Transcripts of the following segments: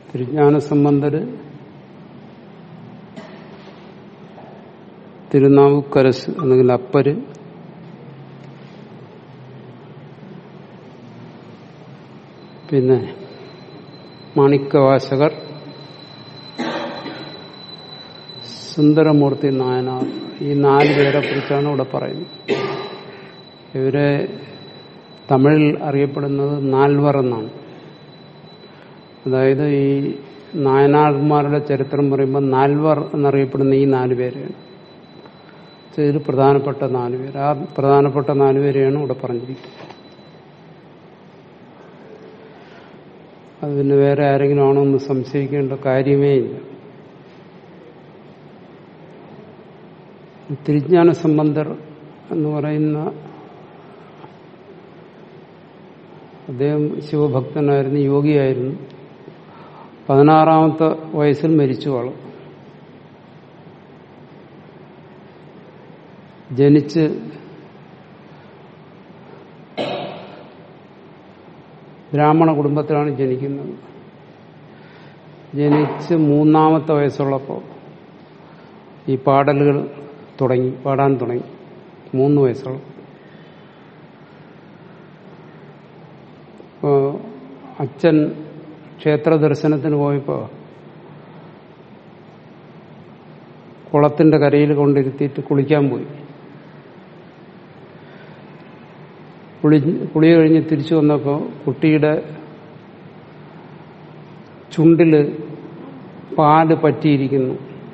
തിരുജ്ഞാന സംബന്ധര് തിരുനാവുക്കരസ് അല്ലെങ്കിൽ അപ്പര് പിന്നെ മാണിക്കവാശകർ സുന്ദരമൂർത്തി നായനാർ ഈ നാല് പേരെ കുറിച്ചാണ് ഇവിടെ പറയുന്നത് ഇവരെ തമിഴിൽ അറിയപ്പെടുന്നത് നാൽവർ എന്നാണ് അതായത് ഈ നായനാർമാരുടെ ചരിത്രം പറയുമ്പോൾ നാൽവർ എന്നറിയപ്പെടുന്ന ഈ നാല് പേരെയാണ് ഇതിൽ പ്രധാനപ്പെട്ട നാല് പേര് ആ പ്രധാനപ്പെട്ട നാല് പേരെയാണ് ഇവിടെ പറഞ്ഞിരിക്കുന്നത് അത് പിന്നെ വേറെ ആരെങ്കിലും ആണോ എന്ന് സംശയിക്കേണ്ട കാര്യമേ ഇല്ല തിരിജ്ഞാന സംബന്ധർ എന്ന് പറയുന്ന അദ്ദേഹം ശിവഭക്തനായിരുന്നു യോഗിയായിരുന്നു പതിനാറാമത്തെ വയസ്സിൽ മരിച്ചു ആള് ജനിച്ച് ബ്രാഹ്മണ കുടുംബത്തിലാണ് ജനിക്കുന്നത് ജനിച്ച് മൂന്നാമത്തെ വയസ്സുള്ളപ്പോൾ ഈ പാടലുകൾ തുടങ്ങി പാടാൻ തുടങ്ങി മൂന്ന് വയസ്സുള്ള അപ്പോൾ അച്ഛൻ ക്ഷേത്ര ദർശനത്തിന് പോയപ്പോൾ കുളത്തിന്റെ കരയിൽ കൊണ്ടിരുത്തിയിട്ട് കുളിക്കാൻ പോയി കുളി കുളി കഴിഞ്ഞ് തിരിച്ചു വന്നപ്പോൾ കുട്ടിയുടെ ചുണ്ടില് പാല് പറ്റിയിരിക്കുന്നു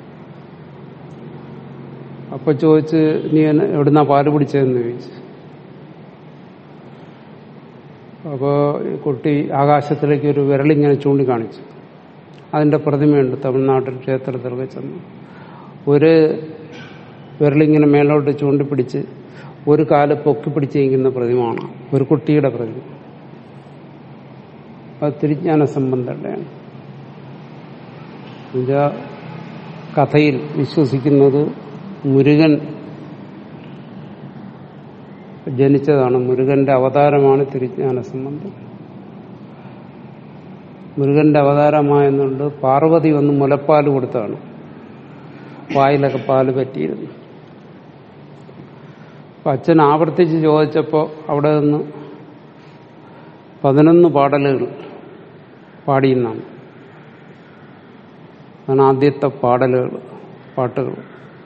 അപ്പൊ ചോദിച്ച് നീ എവിടുന്നാ പാല് പിടിച്ചതെന്ന് ചോദിച്ചു അപ്പോ കുട്ടി ആകാശത്തിലേക്ക് ഒരു വിരലിങ്ങനെ ചൂണ്ടിക്കാണിച്ചു അതിന്റെ പ്രതിമയുണ്ട് തമിഴ്നാട്ടിൽ ക്ഷേത്രത്തിലൊക്കെ ചെന്ന് ഒരു വിരലിങ്ങനെ മേലോട്ട് ചൂണ്ടിപ്പിടിച്ച് ഒരു കാല് പൊക്കി പിടിച്ചിരിക്കുന്ന പ്രതിമയാണ് ഒരു കുട്ടിയുടെ പ്രതിമ അത് തിരിജ്ഞാന സംബന്ധമുള്ളതാണ് എന്നുവെച്ചാൽ കഥയിൽ വിശ്വസിക്കുന്നത് മുരുകൻ ജനിച്ചതാണ് മുരുകന്റെ അവതാരമാണ് തിരുജ്ഞാന സംബന്ധം മുരുകന്റെ അവതാരമായെന്നുണ്ട് പാർവതി വന്ന് മുലപ്പാൽ കൊടുത്താണ് വായിലൊക്കെ പാല് പറ്റിയിരുന്നു അപ്പൊ അച്ഛൻ ആവർത്തിച്ച് ചോദിച്ചപ്പോൾ അവിടെ നിന്ന് പതിനൊന്ന് പാടലുകൾ പാടിയെന്നാണ് അതാണ് ആദ്യത്തെ പാടലുകൾ പാട്ടുകൾ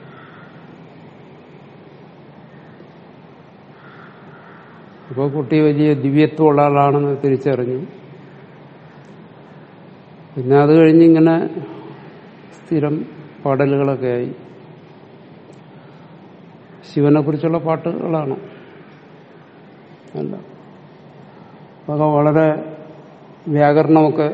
അപ്പോൾ കുട്ടി വലിയ ദിവ്യത്വമുള്ള ആളാണെന്ന് തിരിച്ചറിഞ്ഞു പിന്നെ അത് കഴിഞ്ഞിങ്ങനെ സ്ഥിരം പാടലുകളൊക്കെ ആയി ശിവനെ കുറിച്ചുള്ള പാട്ടുകളാണ് അല്ല അതൊക്കെ വളരെ വ്യാകരണമൊക്കെ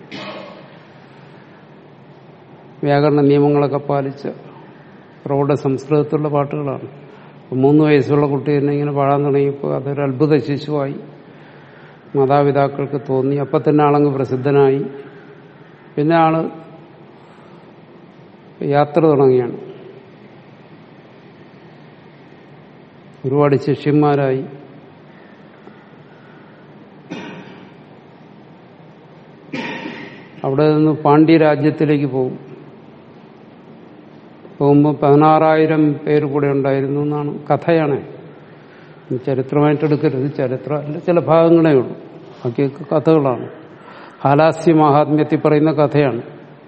വ്യാകരണ നിയമങ്ങളൊക്കെ പാലിച്ച പ്രൗഢ സംസ്കൃതത്തിലുള്ള പാട്ടുകളാണ് മൂന്ന് വയസ്സുള്ള കുട്ടി തന്നെ ഇങ്ങനെ പാടാൻ തുടങ്ങിയപ്പോൾ അതൊരു അത്ഭുത ശിശുവായി മാതാപിതാക്കൾക്ക് തോന്നി അപ്പം തന്നെ ആളങ്ങ് പ്രസിദ്ധനായി പിന്നെ ആള് യാത്ര തുടങ്ങിയാണ് ഒരുപാട് ശിഷ്യന്മാരായി അവിടെ നിന്ന് പാണ്ഡ്യ രാജ്യത്തിലേക്ക് പോകും പോകുമ്പോൾ പതിനാറായിരം പേര് കൂടെ ഉണ്ടായിരുന്നു എന്നാണ് കഥയാണ് ചരിത്രമായിട്ട് എടുക്കരുത് ചരിത്രമല്ല ചില ഭാഗങ്ങളേ ഉള്ളൂ ബാക്കിയൊക്കെ കഥകളാണ് ഹാലാസ്യ മഹാത്മ്യത്തിൽ പറയുന്ന കഥയാണ്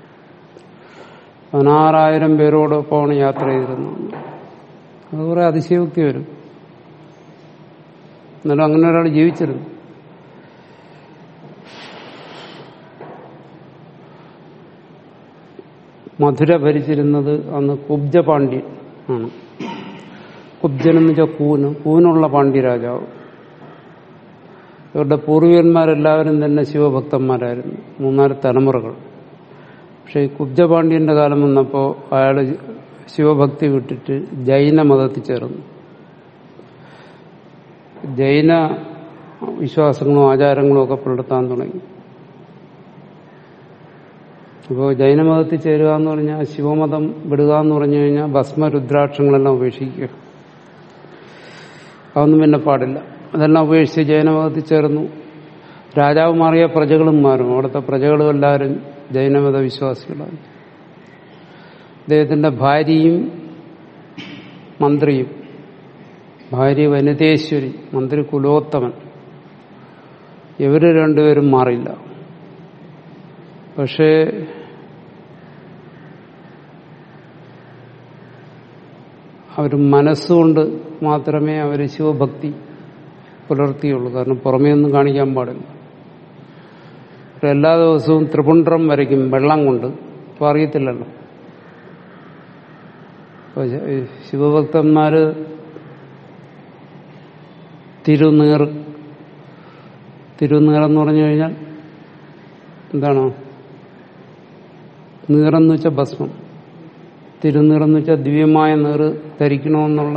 പതിനാറായിരം പേരോടൊപ്പമാണ് യാത്ര ചെയ്തിരുന്നത് അത് കുറെ അതിശയോക്തി വരും എന്നാലും അങ്ങനെ ഒരാൾ ജീവിച്ചിരുന്നു മധുര ഭരിച്ചിരുന്നത് അന്ന് കുബ്ജ പാണ്ഡ്യൻ ആണ് കുബ്ജൻ എന്ന് വെച്ചാൽ കൂന് കൂനുള്ള പാണ്ഡ്യരാജാവ് ഇവരുടെ പൂർവികന്മാരെല്ലാവരും തന്നെ ശിവഭക്തന്മാരായിരുന്നു മൂന്നാല് തലമുറകൾ പക്ഷെ ഈ കുബ്ജപാണ്ഡ്യന്റെ കാലം വന്നപ്പോൾ അയാൾ ശിവഭക്തി വിട്ടിട്ട് ജൈന മതത്തിൽ ചേർന്നു ജൈന വിശ്വാസങ്ങളും ആചാരങ്ങളും ഒക്കെ പുലർത്താൻ തുടങ്ങി അപ്പോൾ ജൈനമതത്തിൽ ചേരുക എന്ന് പറഞ്ഞാൽ ശിവമതം വിടുക എന്ന് പറഞ്ഞു കഴിഞ്ഞാൽ ഭസ്മ രുദ്രാക്ഷങ്ങളെല്ലാം ഉപേക്ഷിക്കുക അതൊന്നും പിന്നെ പാടില്ല അതെല്ലാം ഉപേക്ഷിച്ച് ജൈനമതത്തിൽ ചേർന്നു രാജാവ് മാറിയ പ്രജകളും മാറും അവിടുത്തെ പ്രജകളും എല്ലാവരും ജൈനമത വിശ്വാസികളായി അദ്ദേഹത്തിന്റെ ഭാര്യയും മന്ത്രിയും ഭാര്യ വനിതേശ്വരി മന്ത്രി കുലോത്തമൻ ഇവര് രണ്ടുപേരും മാറില്ല പക്ഷേ അവർ മനസ്സുകൊണ്ട് മാത്രമേ അവർ ശിവഭക്തി പുലർത്തിയുള്ളൂ കാരണം പുറമേ ഒന്നും കാണിക്കാൻ പാടില്ല ഇവര് എല്ലാ ദിവസവും ത്രിപുണ്ഡ്രം വരയ്ക്കും വെള്ളം കൊണ്ട് ഇപ്പൊ അറിയത്തില്ലല്ലോ അപ്പൊ ഈ ശിവഭക്തന്മാര് തിരുനീർ തിരുനീറെന്ന് പറഞ്ഞു കഴിഞ്ഞാൽ എന്താണ് നീറെന്ന് വെച്ചാൽ ഭസ്മം തിരുനീറെന്ന് വെച്ചാൽ ദിവ്യമായ നീറ് ധരിക്കണമെന്നുള്ള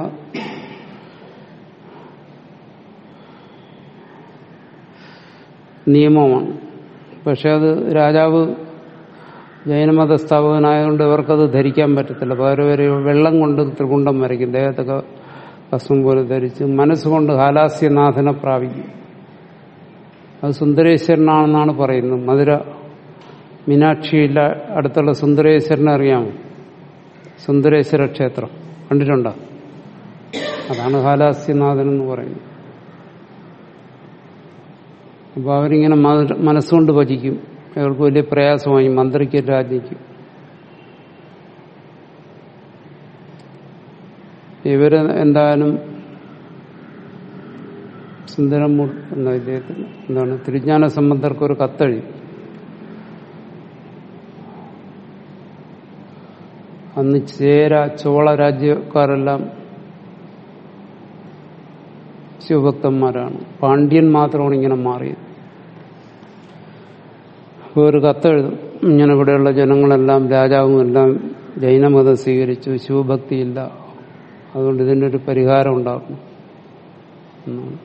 നിയമമാണ് പക്ഷെ അത് രാജാവ് ജൈനമത സ്ഥാപകനായതുകൊണ്ട് ഇവർക്കത് ധരിക്കാൻ പറ്റത്തില്ല പകരം ഒരു വെള്ളം കൊണ്ട് ത്രികുണ്ടം വരയ്ക്കും ദേഹത്തൊക്കെ ഭസ്മം പോലെ ധരിച്ച് മനസ്സുകൊണ്ട് ഹാലാസ്യനാഥനെ പ്രാപിക്കും അത് സുന്ദരേശ്വരനാണെന്നാണ് പറയുന്നത് മധുര മീനാക്ഷിയിലെ അടുത്തുള്ള സുന്ദരേശ്വരനെ അറിയാമോ സുന്ദരേശ്വര ക്ഷേത്രം കണ്ടിട്ടുണ്ടോ അതാണ് ഹാലാസ്യനാഥൻ എന്ന് പറയുന്നത് അപ്പൊ അവരിങ്ങനെ മധുര- മനസ്സുകൊണ്ട് ഭജിക്കും അവർക്ക് വലിയ പ്രയാസമായി മന്ത്രിക്ക് രാജ്ഞിക്കും ഇവര് എന്തായാലും സുന്ദരമൂർ എന്ന ഇദ്ദേഹത്തിന് എന്താണ് തിരുജ്ഞാന സംബന്ധർക്ക് ഒരു കത്തെഴുതി അന്ന് ചേര ചോള രാജ്യക്കാരെല്ലാം ശിവഭക്തന്മാരാണ് പാണ്ഡ്യൻ മാത്രമാണ് ഇങ്ങനെ മാറിയത് അപ്പോൾ ഒരു കത്തെഴുതും ഇങ്ങനെ ഇവിടെയുള്ള ജനങ്ങളെല്ലാം രാജാവും എല്ലാം ജൈനമതം സ്വീകരിച്ചു ശിവഭക്തിയില്ല അതുകൊണ്ട് ഇതിൻ്റെ ഒരു പരിഹാരം ഉണ്ടാക്കും എന്നാണ്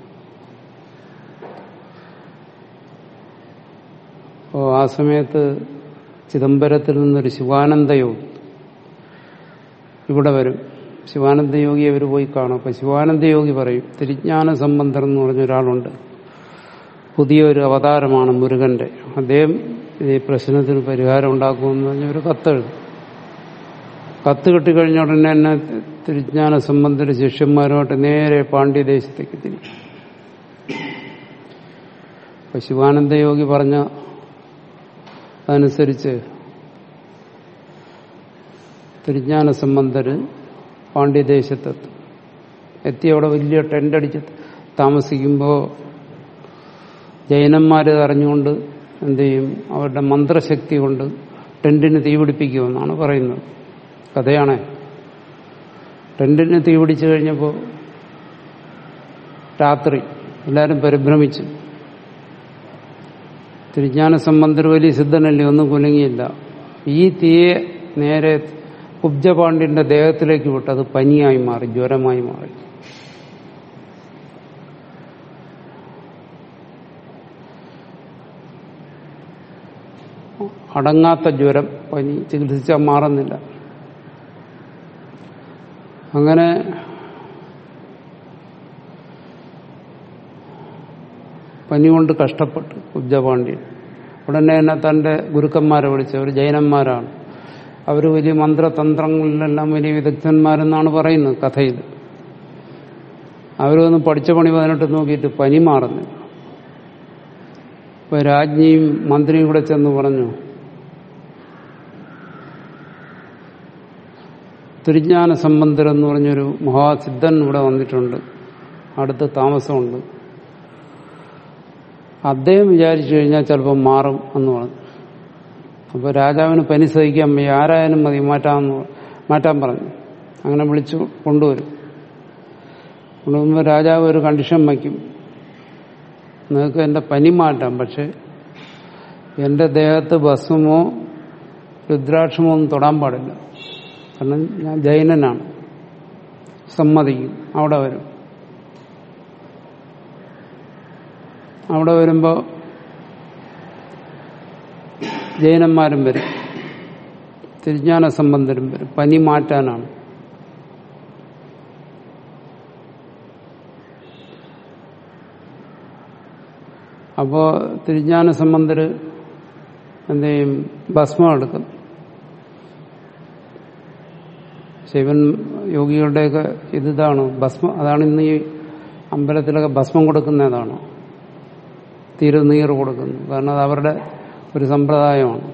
അപ്പോൾ ആ സമയത്ത് ചിദംബരത്തിൽ നിന്നൊരു ശിവാനന്ദ യോഗി ഇവിടെ വരും ശിവാനന്ദ യോഗി അവർ പോയി കാണും അപ്പൊ ശിവാനന്ദ യോഗി പറയും തിരിജ്ഞാന സംബന്ധം എന്ന് പറഞ്ഞ ഒരാളുണ്ട് പുതിയൊരു അവതാരമാണ് മുരുകന്റെ അദ്ദേഹം ഈ പ്രശ്നത്തിന് പരിഹാരം ഉണ്ടാക്കുമെന്ന് പറഞ്ഞ ഒരു കത്തെഴുതും കത്ത് കിട്ടിക്കഴിഞ്ഞ ഉടനെ തന്നെ തിരിജ്ഞാന സംബന്ധിച്ച ശിഷ്യന്മാരുമായിട്ട് നേരെ പാണ്ഡ്യദേശത്തേക്ക് തിരിക്കും അപ്പൊ ശിവാനന്ദ യോഗി പറഞ്ഞ അതനുസരിച്ച് തിരിജ്ഞാന സംബന്ധര് പാണ്ഡ്യദേശത്തെത്തും എത്തി അവിടെ വലിയ ടെന്റ് അടിച്ച് താമസിക്കുമ്പോൾ ജൈനന്മാര് അറിഞ്ഞുകൊണ്ട് എന്ത് ചെയ്യും അവരുടെ മന്ത്രശക്തി കൊണ്ട് ടെന്റിന് തീപിടിപ്പിക്കുമെന്നാണ് പറയുന്നത് കഥയാണേ ടെന്റിന് തീപിടിച്ചു കഴിഞ്ഞപ്പോൾ രാത്രി എല്ലാവരും പരിഭ്രമിച്ചു തിരിജ്ഞാന സംബന്ധർ വലിയ സിദ്ധനല്ലേ ഒന്നും കുലുങ്ങിയില്ല ഈ തീയെ നേരെ കുബ്ജപാണ്ഡ്യന്റെ ദേഹത്തിലേക്ക് വിട്ട് അത് പനിയായി മാറി ജ്വരമായി മാറി അടങ്ങാത്ത ജ്വരം പനി ചികിത്സിച്ചാൽ മാറുന്നില്ല അങ്ങനെ പനി കൊണ്ട് കഷ്ടപ്പെട്ടു കുബ്ജപാണ്ഡ്യൻ ഉടനെ തന്നെ തന്റെ ഗുരുക്കന്മാരെ വിളിച്ചു അവർ ജൈനന്മാരാണ് അവർ വലിയ മന്ത്രതന്ത്രങ്ങളിലെല്ലാം വലിയ വിദഗ്ധന്മാരെന്നാണ് പറയുന്നത് കഥയിൽ അവരൊന്ന് പഠിച്ച പണി പതിനെട്ട് നോക്കിയിട്ട് പനി മാറുന്നില്ല ഇപ്പൊ രാജ്ഞിയും മന്ത്രിയും കൂടെ ചെന്ന് പറഞ്ഞു തിരുജ്ഞാന സംബന്ധർ എന്ന് പറഞ്ഞൊരു മഹാസിദ്ധൻ ഇവിടെ വന്നിട്ടുണ്ട് അടുത്ത് താമസമുണ്ട് അദ്ദേഹം വിചാരിച്ചു കഴിഞ്ഞാൽ ചിലപ്പോൾ മാറും എന്ന് പറഞ്ഞു അപ്പോൾ രാജാവിന് പനി സഹിക്കാൻ വയ്യ ആരായാലും മതി മാറ്റാമെന്ന് മാറ്റാൻ പറഞ്ഞു അങ്ങനെ വിളിച്ചു കൊണ്ടുവരും കൊണ്ടുവരുമ്പോൾ രാജാവ് ഒരു കണ്ടീഷൻ വയ്ക്കും നിങ്ങൾക്ക് എൻ്റെ പനി മാറ്റാം പക്ഷെ എൻ്റെ ദേഹത്ത് ഭസ്മമോ രുദ്രാക്ഷമോ ഒന്നും തൊടാൻ പാടില്ല കാരണം ഞാൻ ജൈനനാണ് സമ്മതിക്കും അവിടെ വരും അവിടെ വരുമ്പോൾ ജൈനന്മാരും വരും തിരിജ്ഞാന സംബന്ധരും വരും പനി മാറ്റാനാണ് അപ്പോ തിരിജ്ഞാന സംബന്ധര് എന്ത് ചെയ്യും ഭസ്മം എടുക്കും ശിവൻ യോഗികളുടെയൊക്കെ ഇതാണ് ഭസ്മം അതാണ് ഇന്ന് ഈ അമ്പലത്തിലൊക്കെ ഭസ്മം കൊടുക്കുന്ന അതാണ് തിരുനീർ കൊടുക്കുന്നു കാരണം അത് അവരുടെ ഒരു സമ്പ്രദായമാണ്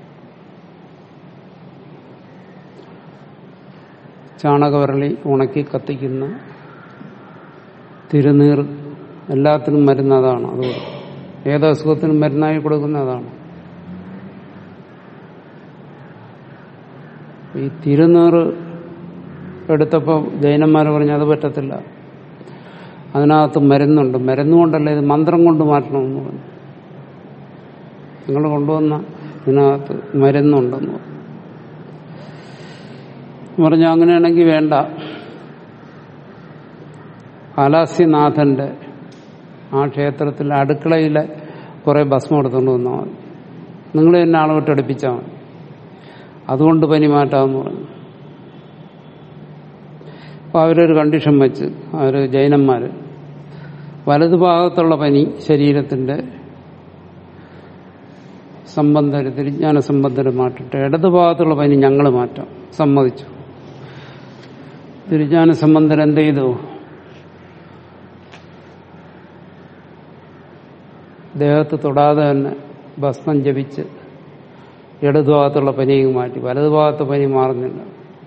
ചാണകവരളി ഉണക്കി കത്തിക്കുന്ന തിരുനീർ എല്ലാത്തിനും മരുന്ന് അതാണ് അത് ഏത് അസുഖത്തിനും മരുന്നായി കൊടുക്കുന്ന അതാണ് ഈ തിരുനീർ എടുത്തപ്പോൾ ജൈനന്മാർ പറഞ്ഞു അത് പറ്റത്തില്ല അതിനകത്ത് മരുന്നുണ്ട് മരുന്നുകൊണ്ടല്ല ഇത് മന്ത്രം കൊണ്ട് മാറ്റണമെന്ന് പറഞ്ഞു നിങ്ങൾ കൊണ്ടുവന്ന ഇതിനകത്ത് മരുന്നുണ്ടെന്ന് പറഞ്ഞു പറഞ്ഞു അങ്ങനെയാണെങ്കിൽ വേണ്ട അലാസ്യനാഥന്റെ ആ ക്ഷേത്രത്തിൽ അടുക്കളയിലെ കുറെ ഭസ്മം എടുത്തുകൊണ്ട് വന്നാൽ മതി നിങ്ങൾ തന്നെ ആളെ വിട്ട് അടുപ്പിച്ചാൽ മതി അതുകൊണ്ട് പനി മാറ്റാമെന്ന് പറഞ്ഞു അപ്പോൾ അവരൊരു കണ്ടീഷൻ വെച്ച് അവർ ജൈനന്മാർ വലതുഭാഗത്തുള്ള പനി ശരീരത്തിന്റെ സംബന്ധര് തിരിജ്ഞാന സംബന്ധര് മാറ്റിട്ട് ഇടതുഭാഗത്തുള്ള പനി ഞങ്ങൾ മാറ്റാം സമ്മതിച്ചു തിരിജ്ഞാന സംബന്ധർ എന്ത് ചെയ്തു ദേഹത്ത് തൊടാതെ തന്നെ ഭസ്മം ജപിച്ച് ഇടതുഭാഗത്തുള്ള പനിയും മാറ്റി വലതുഭാഗത്തെ പനി മാറുന്നില്ല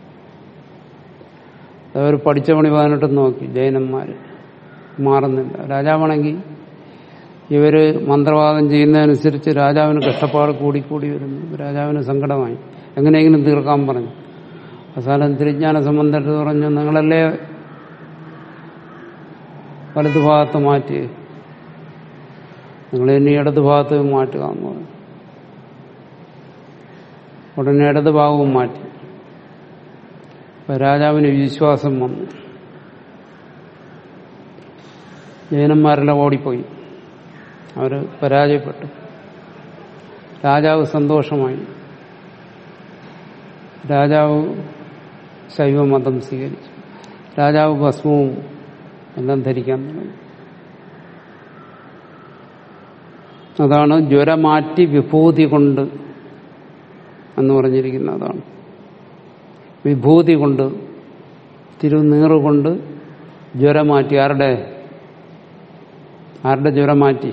അവർ പഠിച്ച പണി പതിനെട്ട് നോക്കി ജൈനന്മാർ മാറുന്നില്ല രാജാവാണെങ്കിൽ ഇവര് മന്ത്രവാദം ചെയ്യുന്നതനുസരിച്ച് രാജാവിന് കഷ്ടപ്പാട് കൂടിക്കൂടി വരുന്നു രാജാവിന് സങ്കടമായി എങ്ങനെയെങ്കിലും തീർക്കാൻ പറഞ്ഞു അവസാനം തിരിജ്ഞാന സംബന്ധത്തിൽ പറഞ്ഞു നിങ്ങളല്ലേ വലതുഭാഗത്ത് മാറ്റി നിങ്ങൾ ഇനി ഇടതുഭാഗത്ത് മാറ്റുക എന്ന് പറഞ്ഞു ഉടനെ ഇടതുഭാഗവും മാറ്റി അപ്പൊ രാജാവിന് വിശ്വാസം വന്നു ജൈനന്മാരെല്ലാം ഓടിപ്പോയി അവര് പരാജയപ്പെട്ടു രാജാവ് സന്തോഷമായി രാജാവ് ശൈവമതം സ്വീകരിച്ചു രാജാവ് ഭസ്മവും എല്ലാം ധരിക്കാൻ തുടങ്ങി അതാണ് ജ്വരമാറ്റി വിഭൂതി കൊണ്ട് എന്ന് പറഞ്ഞിരിക്കുന്ന അതാണ് വിഭൂതി കൊണ്ട് തിരുനീറ് കൊണ്ട് ജ്വരം മാറ്റി ആരുടെ ആരുടെ ജ്വരം മാറ്റി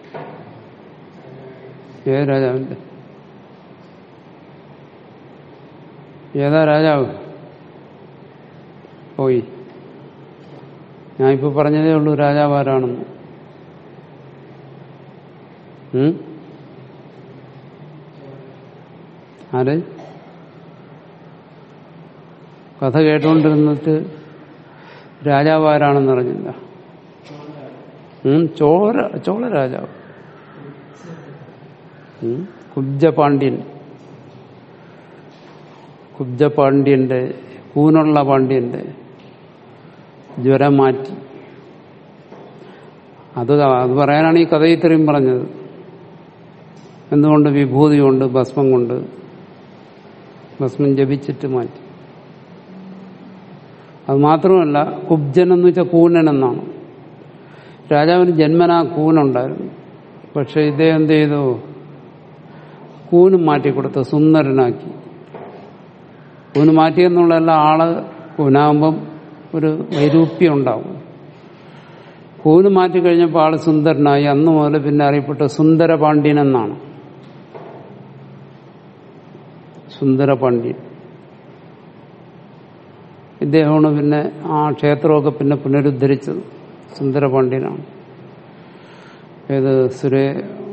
ഏത് രാജാവിന്റെ ഏതാ രാജാവ് പോയി ഞാനിപ്പോ പറഞ്ഞതേ ഉള്ളൂ രാജാവ് ആരാണെന്ന് ഉം? ആര് കഥ കേട്ടുകൊണ്ടിരുന്നിട്ട് രാജാവ് ആരാണെന്ന് അറിഞ്ഞില്ല ഉം, ചോള ചോള രാജാവ് ഉം, കുബ്ജപാണ്ഡ്യൻ കുബ്ജപാണ്ഡ്യന്റെ കൂനുള്ള പാണ്ഡ്യന്റെ ജ്വരം മാറ്റി അത് അത് പറയാനാണ് ഈ കഥ ഇത്രയും പറഞ്ഞത് എന്തുകൊണ്ട് വിഭൂതി കൊണ്ട് ഭസ്മം കൊണ്ട് ഭസ്മം ജപിച്ചിട്ട് മാറ്റി അത് മാത്രമല്ല കുബ്ജൻ എന്ന് വെച്ചാൽ കൂനൻ എന്നാണ് രാജാവിന് ജന്മനാ കൂനുണ്ടായിരുന്നു പക്ഷെ ഇദ്ദേഹം എന്ത് ചെയ്തു കൂനും മാറ്റിക്കൊടുത്ത് സുന്ദരനാക്കി കൂന് മാറ്റിയെന്നുള്ളതല്ല ആള് കൂനാകുമ്പം ഒരു വൈരൂപ്യം ഉണ്ടാവും കൂന് മാറ്റിക്കഴിഞ്ഞപ്പോൾ ആള് സുന്ദരനായി അന്ന് മുതൽ പിന്നെ അറിയപ്പെട്ട സുന്ദരപാണ്ഡ്യൻ എന്നാണ് സുന്ദരപാണ്ഡ്യൻ ഇദ്ദേഹമാണ് പിന്നെ ആ ക്ഷേത്രമൊക്കെ പിന്നെ പുനരുദ്ധരിച്ചത് സുന്ദരപാണ്ഡ്യനാണ് ഏത് സുരേ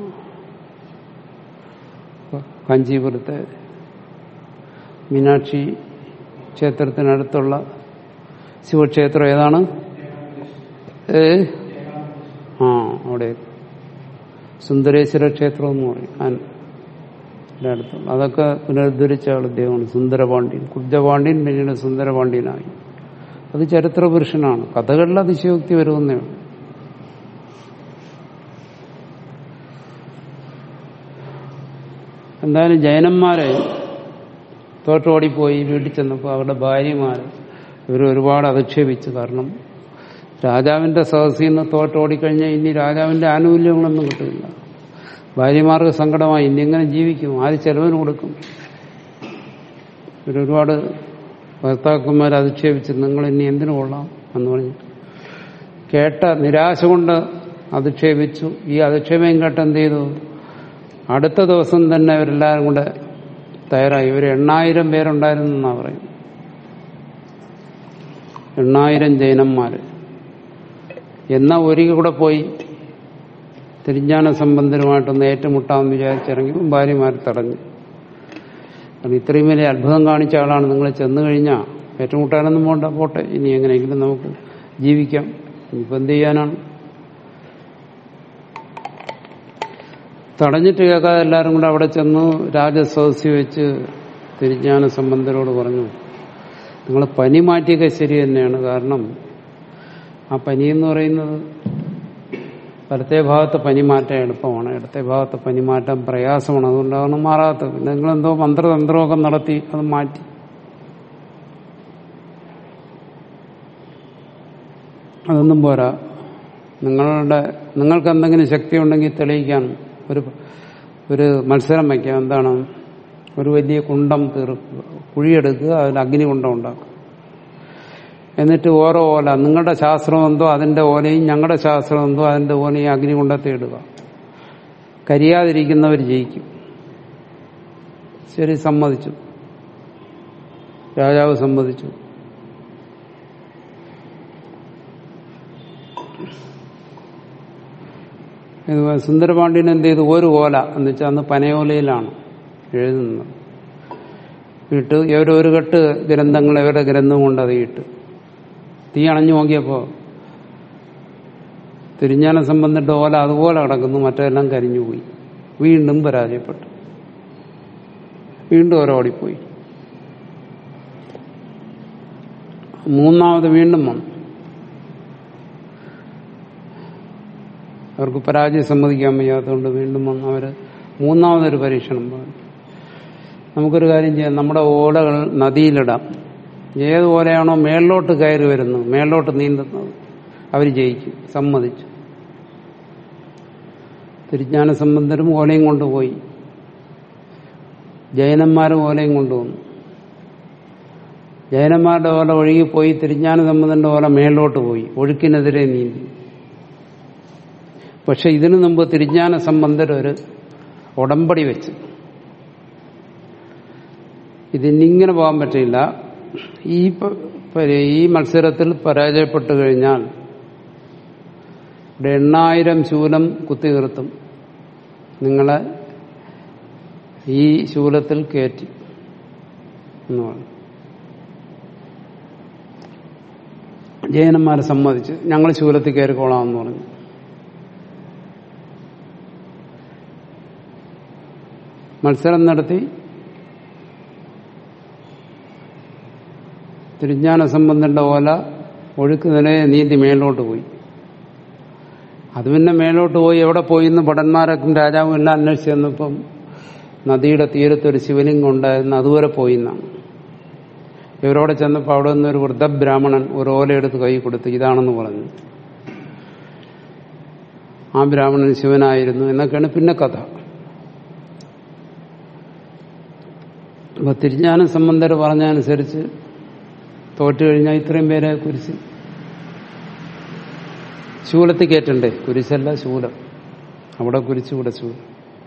കാഞ്ചീപുരത്തെ മീനാക്ഷി ക്ഷേത്രത്തിനടുത്തുള്ള ശിവക്ഷേത്രം ഏതാണ് ഏ ആ അവിടെ സുന്ദരേശ്വര ക്ഷേത്രം എന്ന് പറയും അതിന്റെ അടുത്തുള്ള അതൊക്കെ പുനരുദ്ധരിച്ച ആൾ ഇദ്ദേഹമാണ് സുന്ദരപാണ്ഡ്യൻ കുബ്ജപാണ്ഡ്യൻ പിന്നീട് സുന്ദരപാണ്ഡ്യനായി അത് ചരിത്ര പുരുഷനാണ് കഥകളിൽ അതിശയോക്തി വരുമെന്നേ ഉള്ളൂ എന്തായാലും ജൈനന്മാരെ തോട്ടോടിപ്പോയി വീട്ടിൽ ചെന്നപ്പോൾ അവരുടെ ഭാര്യമാർ ഇവർ ഒരുപാട് അധിക്ഷേപിച്ചു കാരണം രാജാവിന്റെ സദസ്സിൽ നിന്ന് തോട്ടോടിക്കഴിഞ്ഞാൽ ഇനി രാജാവിന്റെ ആനുകൂല്യങ്ങളൊന്നും കിട്ടില്ല ഭാര്യമാർക്ക് സങ്കടമായി ഇനി എങ്ങനെ ജീവിക്കും ആര് ചെലവിന് കൊടുക്കും ഒരു ഒരുപാട് ഭർത്താക്കന്മാരെ അധിക്ഷേപിച്ച് നിങ്ങൾ ഇനി എന്തിനു കൊള്ളാം എന്ന് പറഞ്ഞു കേട്ട നിരാശ കൊണ്ട് അധിക്ഷേപിച്ചു ഈ അധിക്ഷേപം കേട്ട് എന്ത് ചെയ്തു അടുത്ത ദിവസം തന്നെ അവരെല്ലാവരും കൂടെ തയ്യാറായി ഇവർ എണ്ണായിരം പേരുണ്ടായിരുന്നു എന്നാ പറയും എണ്ണായിരം ജൈനന്മാര് എന്നാ ഒരിക്കൽ കൂടെ പോയി തിരിഞ്ഞാന സംബന്ധരുമായിട്ടൊന്ന് ഏറ്റുമുട്ടാമെന്ന് വിചാരിച്ചിറങ്ങി ഭാര്യമാർ തടഞ്ഞു കാരണം ഇത്രയും വലിയ അത്ഭുതം കാണിച്ച ആളാണ് നിങ്ങൾ ചെന്നു കഴിഞ്ഞാൽ ഏറ്റുമുട്ടാനൊന്നും പോണ്ട പോട്ടെ ഇനി എങ്ങനെയെങ്കിലും നമുക്ക് ജീവിക്കാം ഇനിയിപ്പോൾ എന്ത് ചെയ്യാനാണ് തടഞ്ഞിട്ട് കേൾക്കാതെ എല്ലാവരും കൂടെ അവിടെ ചെന്നു രാജസദസ്സി വെച്ച് തിരിഞ്ഞാന സംബന്ധരോട് പറഞ്ഞു നിങ്ങൾ പനി മാറ്റിയൊക്കെ ശരി തന്നെയാണ് കാരണം ആ പനി എന്ന് പറയുന്നത് വലത്തെ ഭാഗത്ത് പനി മാറ്റാൻ എളുപ്പമാണ് ഇടത്തെ ഭാഗത്ത് പനി മാറ്റാൻ പ്രയാസമാണ് അതുകൊണ്ടാണ് മാറാത്തത് പിന്നെ നിങ്ങളെന്തോ മന്ത്രതന്ത്രമൊക്കെ നടത്തി അത് മാറ്റി അതൊന്നും പോരാ നിങ്ങളുടെ നിങ്ങൾക്ക് എന്തെങ്കിലും ശക്തി ഉണ്ടെങ്കിൽ തെളിയിക്കാൻ ഒരു ഒരു മത്സരം വയ്ക്കാം എന്താണ് ഒരു വലിയ കുണ്ടം തീർക്കുക കുഴിയെടുക്കുക അതിൽ അഗ്നികുണ്ടം ഉണ്ടാക്കുക എന്നിട്ട് ഓരോ ഓല നിങ്ങളുടെ ശാസ്ത്രം എന്തോ അതിന്റെ ഓലയും ഞങ്ങളുടെ ശാസ്ത്രം എന്തോ അതിന്റെ ഓലയും അഗ്നികുണ്ടത്തെ ഇടുക കരിയാതിരിക്കുന്നവർ ജയിക്കും ശരി സമ്മതിച്ചു രാജാവ് സമ്മതിച്ചു ഇത് സുന്ദരപാണ്ഡ്യൻ എന്ത് ചെയ്തു ഒരു ഓല എന്ന് വെച്ചാൽ അന്ന് പനയോലയിലാണ് എഴുതുന്നത് ഇട്ട് ഇവരൊരു കെട്ട് ഗ്രന്ഥങ്ങൾ ഇവരുടെ ഗ്രന്ഥം കൊണ്ട് അത് ഇട്ട് തീ അണഞ്ഞു നോക്കിയപ്പോ തിരിഞ്ഞാന സംബന്ധിച്ച ഓല അതുപോലെ കിടക്കുന്നു മറ്റെല്ലാം കരിഞ്ഞുപോയി വീണ്ടും പരാജയപ്പെട്ടു വീണ്ടും ഓരോടിപ്പോയി മൂന്നാമത് വീണ്ടും വന്നു അവർക്ക് പരാജയം സമ്മതിക്കാൻ വയ്യാത്തതുകൊണ്ട് വീണ്ടും വന്ന് അവര് മൂന്നാമതൊരു പരീക്ഷണം പറഞ്ഞു നമുക്കൊരു കാര്യം ചെയ്യാം നമ്മുടെ ഓലകൾ നദിയിലിടാം ഏത് ഓലയാണോ മേളിലോട്ട് കയറി വരുന്നത് മേളിലോട്ട് നീന്തുന്നത് അവർ ജയിക്കും സമ്മതിച്ചു തിരിജ്ഞാന സംബന്ധരും ഓലയും കൊണ്ടുപോയി ജൈനന്മാരും ഓലയും കൊണ്ടുവന്നു ജൈനന്മാരുടെ ഓല ഒഴുകിപ്പോയി തിരിജ്ഞാന സംബന്ധന്റെ ഓല മേളിലോട്ട് പോയി ഒഴുക്കിനെതിരെ നീന്തി പക്ഷെ ഇതിനു മുമ്പ് തിരിജ്ഞാന സംബന്ധരൊരു ഉടമ്പടി വെച്ച് ഇതിനിങ്ങനെ പോകാൻ പറ്റില്ല ഈ ഈ മത്സരത്തിൽ പരാജയപ്പെട്ടു കഴിഞ്ഞാൽ ഇവിടെ എണ്ണായിരം ശൂലം കുത്തികീർത്തും നിങ്ങളെ ഈ ശൂലത്തിൽ കയറ്റി എന്ന് പറഞ്ഞു ജയനന്മാരെ സമ്മതിച്ച് ഞങ്ങൾ ശൂലത്തിൽ കയറിക്കോളാം എന്ന് പറഞ്ഞു മത്സരം നടത്തി തിരിഞ്ഞാന സംബന്ധന്റെ ഓല ഒഴുക്ക് നിലയെ നീന്തി മേലോട്ട് പോയി അത് പിന്നെ മേലോട്ട് പോയി എവിടെ പോയി എന്ന് ഭടന്മാരൊക്കെ രാജാവും എല്ലാം അന്വേഷിച്ച് ചെന്നപ്പം നദിയുടെ തീരത്തൊരു ശിവലിംഗം ഉണ്ടായിരുന്നു അതുവരെ പോയി എന്നാണ് ഇവരോടെ ചെന്നപ്പോൾ അവിടെ നിന്ന് ഒരു വൃദ്ധബ്രാഹ്മണൻ ഒരു ഓലയെടുത്ത് കൈ കൊടുത്ത് ഇതാണെന്ന് പറഞ്ഞു ആ ബ്രാഹ്മണൻ ശിവനായിരുന്നു എന്നൊക്കെയാണ് പിന്നെ കഥ അപ്പൊ തിരിഞ്ഞാനം സംബന്ധർ പറഞ്ഞതനുസരിച്ച് തോറ്റു കഴിഞ്ഞാൽ ഇത്രയും പേരെ കുരിശ് ശൂലത്തിൽ കയറ്റണ്ടേ കുരിശല്ല ശൂലം അവിടെ കുരിശ് ഇവിടെ ശൂലം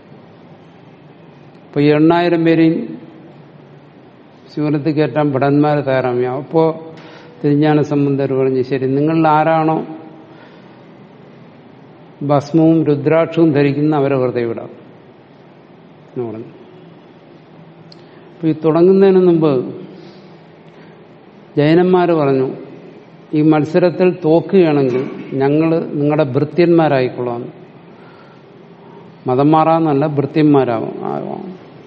അപ്പൊ ഈ എണ്ണായിരം പേരെയും ശൂലത്തിൽ കയറ്റാൻ ഭടന്മാരെ തയ്യാറാമി അപ്പോ തിരിഞ്ഞാന സംബന്ധർ പറഞ്ഞു ശരി നിങ്ങളിൽ ആരാണോ ഭസ്മവും രുദ്രാക്ഷവും ധരിക്കുന്ന അവരെ വെറുതെ വിടാം എന്ന് പറഞ്ഞു അപ്പൊ ഈ തുടങ്ങുന്നതിന് മുമ്പ് ജൈനന്മാര് പറഞ്ഞു ഈ മത്സരത്തിൽ തോക്കുകയാണെങ്കിൽ ഞങ്ങൾ നിങ്ങളുടെ ഭൃത്യന്മാരായിക്കൊള്ളാം മതം മാറാന്നല്ല ഭൃത്യന്മാരാവും ആവാം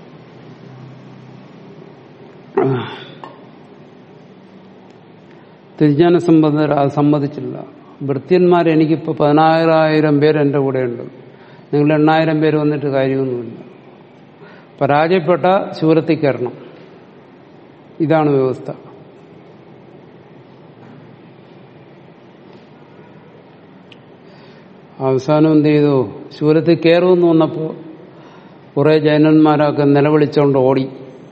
തിരിഞ്ഞാന സംബന്ധർ അത് സമ്മതിച്ചില്ല ഭൃത്യന്മാർ എനിക്കിപ്പോൾ പതിനായിരം പേര് എൻ്റെ കൂടെയുണ്ട് നിങ്ങൾ എണ്ണായിരം പേര് വന്നിട്ട് കാര്യമൊന്നുമില്ല പരാജയപ്പെട്ട ശൂരത്തിൽ കയറണം ഇതാണ് വ്യവസ്ഥ അവസാനം എന്ത് ചെയ്തു ശൂലത്തിൽ കയറുമെന്ന് വന്നപ്പോൾ കുറെ ജൈനന്മാരൊക്കെ നിലവിളിച്ചോണ്ട് ഓടി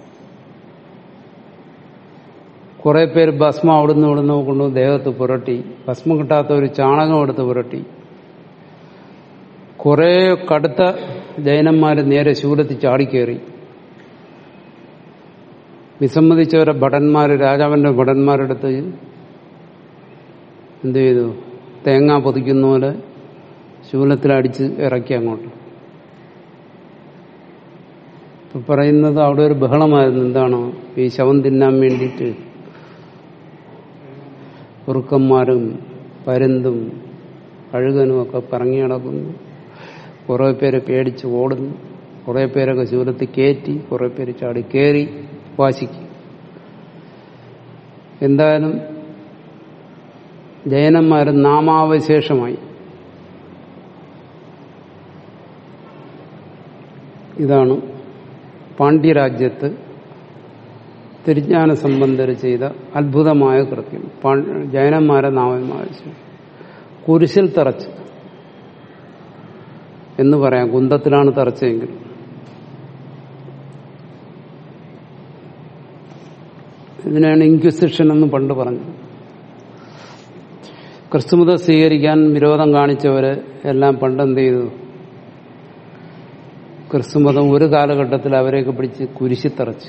കുറെ പേര് ഭസ്മം അവിടുന്ന് ഇവിടുന്ന് കൊണ്ടു ദേഹത്ത് പുരട്ടി ഭസ്മം കിട്ടാത്ത ഒരു ചാണകം എടുത്ത് പുരട്ടി കുറെ കടുത്ത ജൈനന്മാര് നേരെ ശൂലത്തിൽ ചാടിക്കേറി വിസമ്മതിച്ചവരെ ഭടന്മാര് രാജാവിന്റെ ഭടന്മാരെടുത്ത് എന്ത് ചെയ്തു തേങ്ങ പൊതിക്കുന്ന പോലെ ശൂലത്തിലടിച്ച് ഇറക്കി അങ്ങോട്ട് ഇപ്പൊ പറയുന്നത് അവിടെ ഒരു ബഹളമായിരുന്നു എന്താണ് ഈ ശവം തിന്നാൻ വേണ്ടിയിട്ട് കുറുക്കന്മാരും പരുന്തും കഴുകനും ഒക്കെ പറങ്ങി നടക്കുന്നു കുറെ പേരെ പേടിച്ച് ഓടുന്നു കുറെ പേരൊക്കെ ശൂലത്തിൽ കയറ്റി കുറെ പേര് ചാടി കയറി വാശിക്ക് എന്തായാലും ജൈനന്മാർ നാമാവശേഷമായി ഇതാണ് പാണ്ഡ്യരാജ്യത്ത് തിരിജ്ഞാന സംബന്ധർ ചെയ്ത അത്ഭുതമായ കൃത്യം ജൈനന്മാരെ നാമമാവശ്യം കുരിശിൽ തറച്ച് എന്ന് പറയാം കുന്തത്തിലാണ് തറച്ചെങ്കിൽ ഇതിനാണ് ഇൻക്വിസിഷൻ എന്ന് പണ്ട് പറഞ്ഞത് ക്രിസ്തുമതം സ്വീകരിക്കാൻ വിരോധം കാണിച്ചവര് എല്ലാം പണ്ട് എന്ത് ചെയ്തു ക്രിസ്തുമതം ഒരു കാലഘട്ടത്തിൽ അവരെയൊക്കെ പിടിച്ച് കുരിശിത്തറച്ച്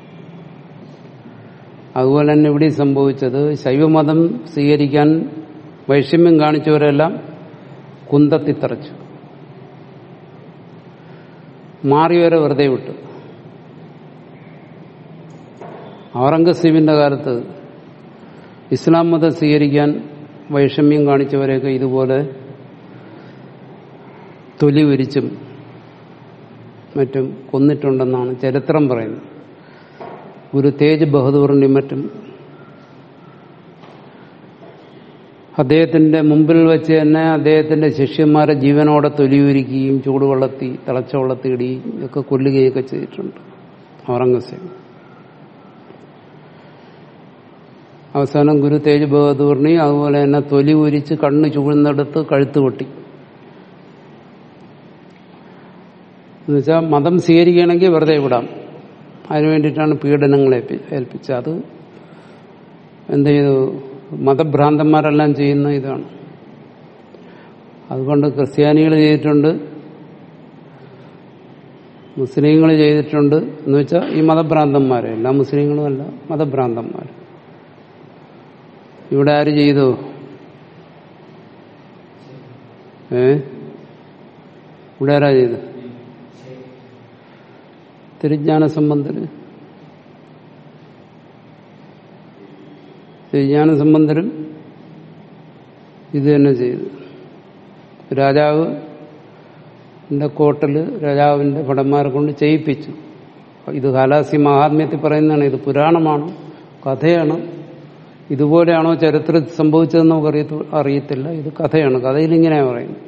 അതുപോലെ തന്നെ ഇവിടെ സംഭവിച്ചത് ശൈവമതം സ്വീകരിക്കാൻ വൈഷമ്യം കാണിച്ചവരെല്ലാം കുന്തത്തിത്തറച്ചു മാറിയവരെ വെറുതെ വിട്ടു ഔറംഗസീബിന്റെ കാലത്ത് ഇസ്ലാം മതം സ്വീകരിക്കാൻ വൈഷമ്യം കാണിച്ചവരെയൊക്കെ ഇതുപോലെ തൊലി വിരിച്ചും മറ്റും കൊന്നിട്ടുണ്ടെന്നാണ് ചരിത്രം പറയുന്നത് ഗുരു തേജ് ബഹദൂറിന്റെയും മറ്റും അദ്ദേഹത്തിന്റെ മുമ്പിൽ വെച്ച് തന്നെ അദ്ദേഹത്തിന്റെ ശിഷ്യന്മാരെ ജീവനോടെ തൊലിയുരിക്കുകയും ചൂടുവെള്ളത്തി തിളച്ച വെള്ളത്തി ഇടുകയും ഒക്കെ കൊല്ലുകയൊക്കെ ചെയ്തിട്ടുണ്ട് ഔറംഗസേബ് അവസാനം ഗുരു തേജ് ബഹദൂറിനെ അതുപോലെ തന്നെ തൊലി ഉരിച്ച് കണ്ണ് ചൂഴ്ന്നെടുത്ത് കഴുത്ത് പൊട്ടി എന്നുവെച്ചാൽ മതം സ്വീകരിക്കുകയാണെങ്കിൽ വെറുതെ വിടാം അതിനു വേണ്ടിയിട്ടാണ് പീഡനങ്ങൾ ഏൽപ്പിച്ചത് അത് എന്ത് ചെയ്തു മതഭ്രാന്തന്മാരെല്ലാം ചെയ്യുന്ന ഇതാണ് അതുകൊണ്ട് ക്രിസ്ത്യാനികൾ ചെയ്തിട്ടുണ്ട് മുസ്ലിങ്ങൾ ചെയ്തിട്ടുണ്ട് എന്ന് വെച്ചാൽ ഈ മതഭ്രാന്തന്മാർ എല്ലാ മുസ്ലിങ്ങളുമല്ല മതഭ്രാന്തന്മാർ ഇവിടെ ആര് ചെയ്തു ഏ ഇവിടെ ആരാ ചെയ്ത് തിരുജ്ഞാന സംബന്ധര് തിരുജ്ഞാന സംബന്ധരും ഇത് തന്നെ ചെയ്തു രാജാവ് കോട്ടല് രാജാവിന്റെ ഭടന്മാരെ കൊണ്ട് ചെയ്യിപ്പിച്ചു ഇത് കാലാസി മഹാത്മ്യത്തിൽ പറയുന്നതാണ് ഇത് പുരാണമാണ് കഥയാണ് ഇതുപോലെയാണോ ചരിത്രത്തിൽ സംഭവിച്ചതെന്ന് നമുക്ക് അറിയത്ത അറിയത്തില്ല ഇത് കഥയാണ് കഥയിൽ ഇങ്ങനെയാ പറയുന്നത്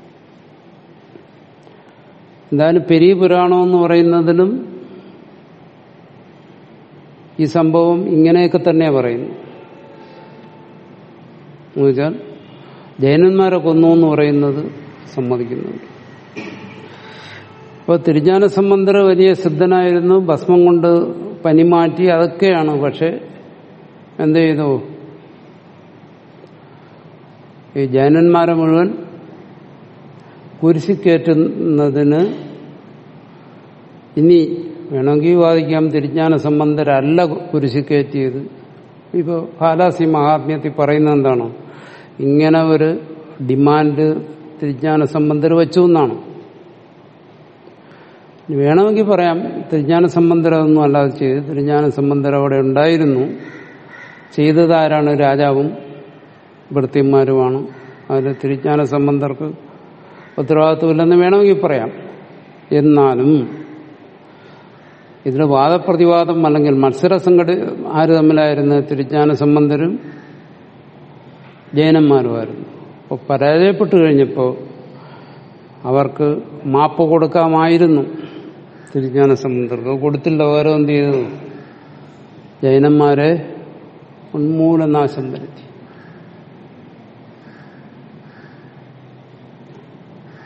എന്തായാലും പെരിയ പുരാണം എന്ന് പറയുന്നതിലും ഈ സംഭവം ഇങ്ങനെയൊക്കെ തന്നെയാ പറയുന്നു എന്നുവെച്ചാൽ ജൈനന്മാരെ കൊന്നു എന്ന് പറയുന്നത് സമ്മതിക്കുന്നുണ്ട് അപ്പോൾ തിരുജ്ഞാന സംബന്ധർ വലിയ സിദ്ധനായിരുന്നു ഭസ്മം കൊണ്ട് പനി മാറ്റി അതൊക്കെയാണ് പക്ഷെ എന്ത് ചെയ്തു ഈ ജൈനന്മാരെ മുഴുവൻ കുരിശിക്കയറ്റുന്നതിന് ഇനി വേണമെങ്കിൽ വാദിക്കാം തിരുജ്ഞാന സംബന്ധരല്ല കുരിശിക്കയറ്റിയത് ഇപ്പോൾ ഫാലാസി മഹാത്മ്യത്തിൽ പറയുന്നത് എന്താണ് ഇങ്ങനെ ഒരു ഡിമാൻഡ് തിരുജ്ഞാന സംബന്ധർ വെച്ചു എന്നാണ് വേണമെങ്കിൽ പറയാം തിരുജ്ഞാന സംബന്ധരൊന്നും അല്ലാതെ ചെയ്ത് തിരുജ്ഞാന സംബന്ധർ അവിടെ ഉണ്ടായിരുന്നു ചെയ്തത് ആരാണ് രാജാവും ഭൃത്യന്മാരുമാണ് അതിൽ തിരുജ്ഞാന സംബന്ധർക്ക് ഉത്തരവാദിത്വമില്ലെന്ന് വേണമെങ്കിൽ പറയാം എന്നാലും ഇതിൽ വാദപ്രതിവാദം അല്ലെങ്കിൽ മത്സര സംഘടി ആര് തമ്മിലായിരുന്നു തിരുജ്ഞാന സംബന്ധരും ജൈനന്മാരുമായിരുന്നു അപ്പോൾ പരാജയപ്പെട്ടു കഴിഞ്ഞപ്പോൾ അവർക്ക് മാപ്പ് കൊടുക്കാമായിരുന്നു തിരുജ്ഞാന സംബന്ധർക്ക് കൊടുത്തില്ല ഓരോ എന്ത് ചെയ്തു ജൈനന്മാരെ ഉന്മൂലനാശം വരുത്തി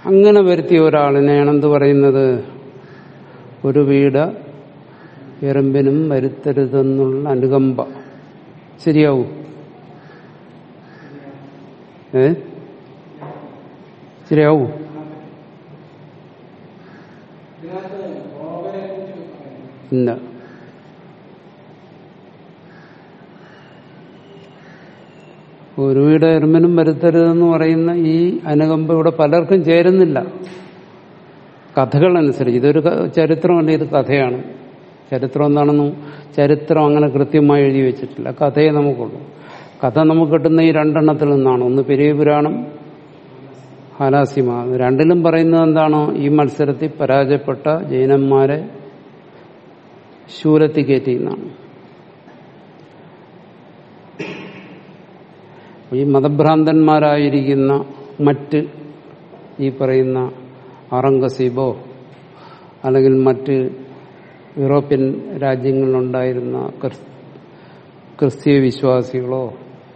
അങ്ങനെ വരുത്തിയ ഒരാളിനെയാണ് എന്ത് പറയുന്നത് ഒരു വീട് എറുമ്പിനും വരുത്തരുതെന്നുള്ള അനുകമ്പ ശരിയാവൂ ഏ ശരിയാവൂ ഇല്ല ഒരു വീട് എറുമ്പിനും വരുത്തരുതെന്ന് പറയുന്ന ഈ അനുകമ്പ ഇവിടെ പലർക്കും ചേരുന്നില്ല കഥകളനുസരിച്ച് ഇതൊരു ക- ചരിത്രമല്ല ഇത് കഥയാണ് ചരിത്രം എന്താണെന്നും ചരിത്രം അങ്ങനെ കൃത്യമായി എഴുതി വെച്ചിട്ടില്ല കഥയെ നമുക്കുള്ളൂ കഥ നമുക്ക് കിട്ടുന്ന ഈ രണ്ടെണ്ണത്തിൽ നിന്നാണ് ഒന്ന് പെരിയ പുരാണം ഹാലാസിമ രണ്ടിലും പറയുന്നത് എന്താണോ ഈ മത്സരത്തിൽ പരാജയപ്പെട്ട ജൈനന്മാരെ ശൂലത്തിൽ കയറ്റി എന്നാണ് ഈ മതഭ്രാന്തന്മാരായിരിക്കുന്ന മറ്റ് ഈ പറയുന്ന അറങ്കസീബോ അല്ലെങ്കിൽ മറ്റ് യൂറോപ്യൻ രാജ്യങ്ങളിലുണ്ടായിരുന്ന ക്രിസ്- ക്രിസ്തീയ വിശ്വാസികളോ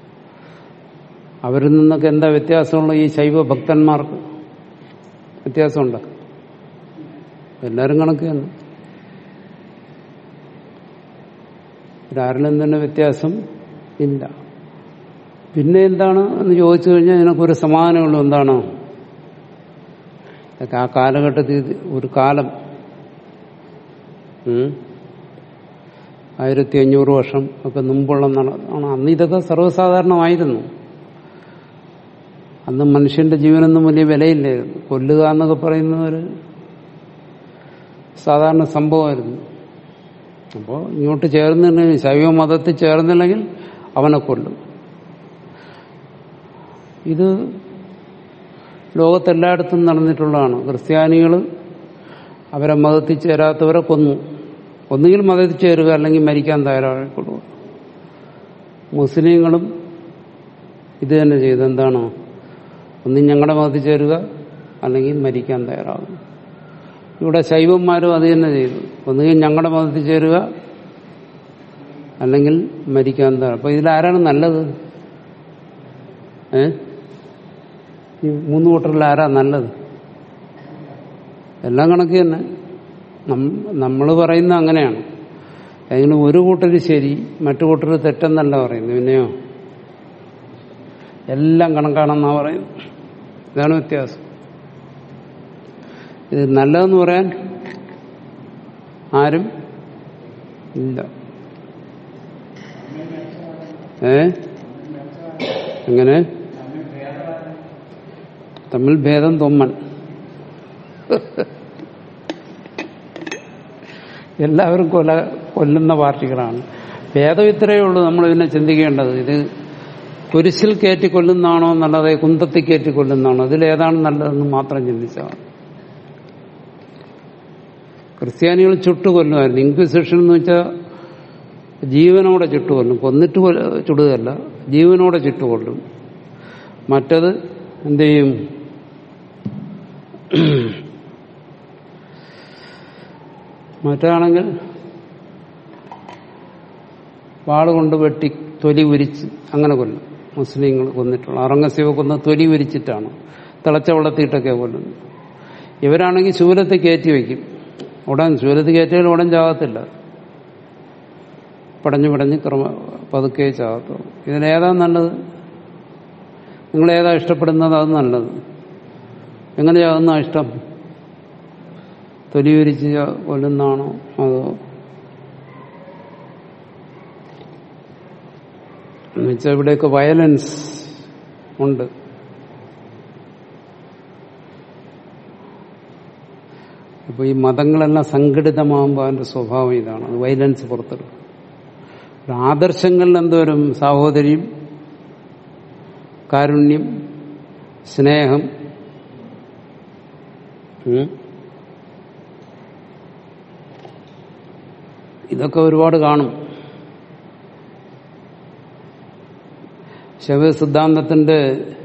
അവരിൽ നിന്നൊക്കെ എന്താ വ്യത്യാസമുള്ള ഈ ശൈവ ഭക്തന്മാർക്ക് വ്യത്യാസമുണ്ട് എല്ലാവരും കണക്ക് തന്നെ ഒരാരിലും തന്നെ വ്യത്യാസം ഇല്ല പിന്നെ എന്താണ് എന്ന് ചോദിച്ചു കഴിഞ്ഞാൽ ഇതിനൊക്കെ ഒരു സമാധാനമുള്ളൂ എന്താണ് ഇതൊക്കെ ആ കാലഘട്ടത്തിൽ ഇത് ഒരു കാലം ഉം, ആയിരത്തി അഞ്ഞൂറ് വർഷം ഒക്കെ മുമ്പുള്ള നട- ആണ് അന്ന് ഇതൊക്കെ സർവ്വസാധാരണമായിരുന്നു അന്ന് മനുഷ്യന്റെ ജീവനൊന്നും വലിയ വിലയില്ലായിരുന്നു കൊല്ലുക എന്നൊക്കെ പറയുന്ന ഒരു സാധാരണ സംഭവമായിരുന്നു അപ്പോൾ ഇങ്ങോട്ട് ചേർന്നില്ലെങ്കിൽ ശൈവ മതത്തിൽ ചേർന്നില്ലെങ്കിൽ അവനെ കൊല്ലും ഇത് ലോകത്തെല്ലായിടത്തും നടന്നിട്ടുള്ളതാണ് ക്രിസ്ത്യാനികൾ അവരെ മതത്തിൽ ചേരാത്തവരെ കൊന്നു ഒന്നുകിൽ മതത്തിൽ ചേരുക അല്ലെങ്കിൽ മരിക്കാൻ തയ്യാറായിക്കൊള്ളുക മുസ്ലിങ്ങളും ഇത് തന്നെ ചെയ്തു എന്താണോ ഒന്നും ഞങ്ങളുടെ മതത്തിൽ ചേരുക അല്ലെങ്കിൽ മരിക്കാൻ തയ്യാറാകും ഇവിടെ ശൈവന്മാരും അത് തന്നെ ചെയ്തു ഒന്നുകിൽ ഞങ്ങളുടെ മതത്തിൽ ചേരുക അല്ലെങ്കിൽ മരിക്കാൻ തയ്യാറ അപ്പൊ ഇതിലാരാണ് നല്ലത് ഏ ഈ മൂന്ന് കൂട്ടറിൽ ആരാ നല്ലത് എല്ലാം കണക്ക് തന്നെ നമ്മൾ പറയുന്ന അങ്ങനെയാണ് അതിന് ഒരു കൂട്ടർ ശരി മറ്റു കൂട്ടർ തെറ്റെന്നല്ല പറയുന്നത് പിന്നെയോ എല്ലാം കണക്കാണെന്നാ പറയുന്നത് ഇതാണ് വ്യത്യാസം ഇത് നല്ലതെന്ന് പറയാൻ ആരും ഇല്ല ഏ എങ്ങനെ തമ്മിൽ ഭേദം തൊമ്മൻ എല്ലാവരും കൊല കൊല്ലുന്ന പാർട്ടികളാണ് ഭേദം ഇത്രയേ ഉള്ളൂ നമ്മൾ ഇതിനെ ചിന്തിക്കേണ്ടത് ഇത് കുരിശിൽ കയറ്റി കൊല്ലുന്നതാണോ നല്ലത് കുന്തത്തിൽ കയറ്റി കൊല്ലുന്നതാണോ ഇതിലേതാണ് നല്ലതെന്ന് മാത്രം ചിന്തിച്ചാൽ മതി. ക്രിസ്ത്യാനികൾ ചുട്ടുകൊല്ലുമായിരുന്നു ഇൻക്വിസിഷൻ എന്ന് വെച്ചാൽ ജീവനോടെ ചുട്ടുകൊല്ലും കൊന്നിട്ട് കൊല്ല- ചുടുകയല്ല ജീവനോടെ ചുട്ടുകൊല്ലും മറ്റത് എന്ത് ചെയ്യും മറ്റാണെങ്കിൽ വാളുകൊണ്ട് വെട്ടി തൊലി ഉരിച്ച് അങ്ങനെ കൊല്ലും മുസ്ലിങ്ങൾ കൊന്നിട്ടുള്ള അറങ്ങസീവ കൊന്ന തൊലി ഉരിച്ചിട്ടാണ് തിളച്ച വെള്ളത്തിയിട്ടൊക്കെ കൊല്ലുന്നത് ഇവരാണെങ്കിൽ ശൂലത്തിൽ കയറ്റി വയ്ക്കും ഉടൻ ശൂലത്തിൽ കയറ്റിയാൽ ഉടൻ ചാകത്തില്ല പടഞ്ഞു പടഞ്ഞ് ക്രമ പതുക്കെ ചാകത്തുള്ളൂ ഇതിലേതാ നല്ലത് നിങ്ങൾ ഏതാ ഇഷ്ടപ്പെടുന്നത് അത് നല്ലത് എങ്ങനെ ചാകുന്ന ഇഷ്ടം തൊലി ഉരിച്ച് ചാ- കൊല്ലുന്നതാണോ അതോ എന്നുവെച്ചാൽ ഇവിടെയൊക്കെ വയലൻസ് ഉണ്ട് അപ്പൊ ഈ മതങ്ങളെല്ലാം സംഘടിതമാകുമ്പോൾ അതിന്റെ സ്വഭാവം ഇതാണ് അത് വയലൻസ് പുറത്തെടുക്കും ഒരു ആദർശങ്ങളിൽ എന്തോരും സാഹോദര്യം കാരുണ്യം സ്നേഹം ഉം. ഇതൊക്കെ ഒരുപാട് കാണും ശൈവ സിദ്ധാന്തത്തിന്റെ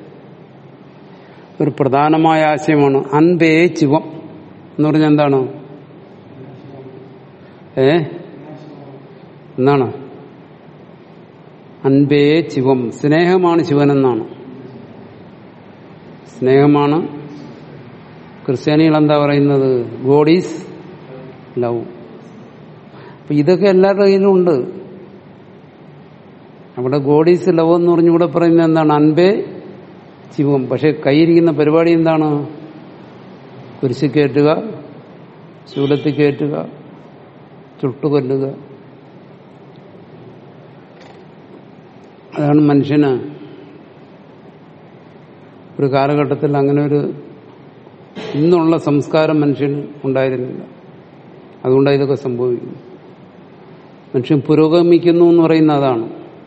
ഒരു പ്രധാനമായ ആശയമാണ് അൻപേ ശിവം എന്ന് പറഞ്ഞാൽ എന്താണ് ഏ എന്താണ് അൻപേ ശിവം സ്നേഹമാണ് ശിവനെന്നാണ് സ്നേഹമാണ് ക്രിസ്ത്യാനികൾ എന്താ പറയുന്നത് ഗോഡ് ഈസ് ലവ് അപ്പൊ ഇതൊക്കെ എല്ലാവരുടെ കയ്യിലുണ്ട് അവിടെ ഗോഡ് ഈസ് ലവ് എന്ന് പറഞ്ഞുകൂടെ പറയുന്നത് എന്താണ് അൻപേ ശിവം പക്ഷെ കൈയിരിക്കുന്ന പരിപാടി എന്താണ് കുരിശി കയറ്റുക ശൂലത്തിൽ കയറ്റുക ചുട്ടുകൊല്ലുക അതാണ് മനുഷ്യന് ഒരു കാലഘട്ടത്തിൽ അങ്ങനെ ഒരു ഇന്നുള്ള സംസ്കാരം മനുഷ്യന് ഉണ്ടായിരുന്നില്ല അതുകൊണ്ടാണ് ഇതൊക്കെ സംഭവിക്കുന്നു മനുഷ്യൻ പുരോഗമിക്കുന്നു എന്ന് പറയുന്ന അതാണ്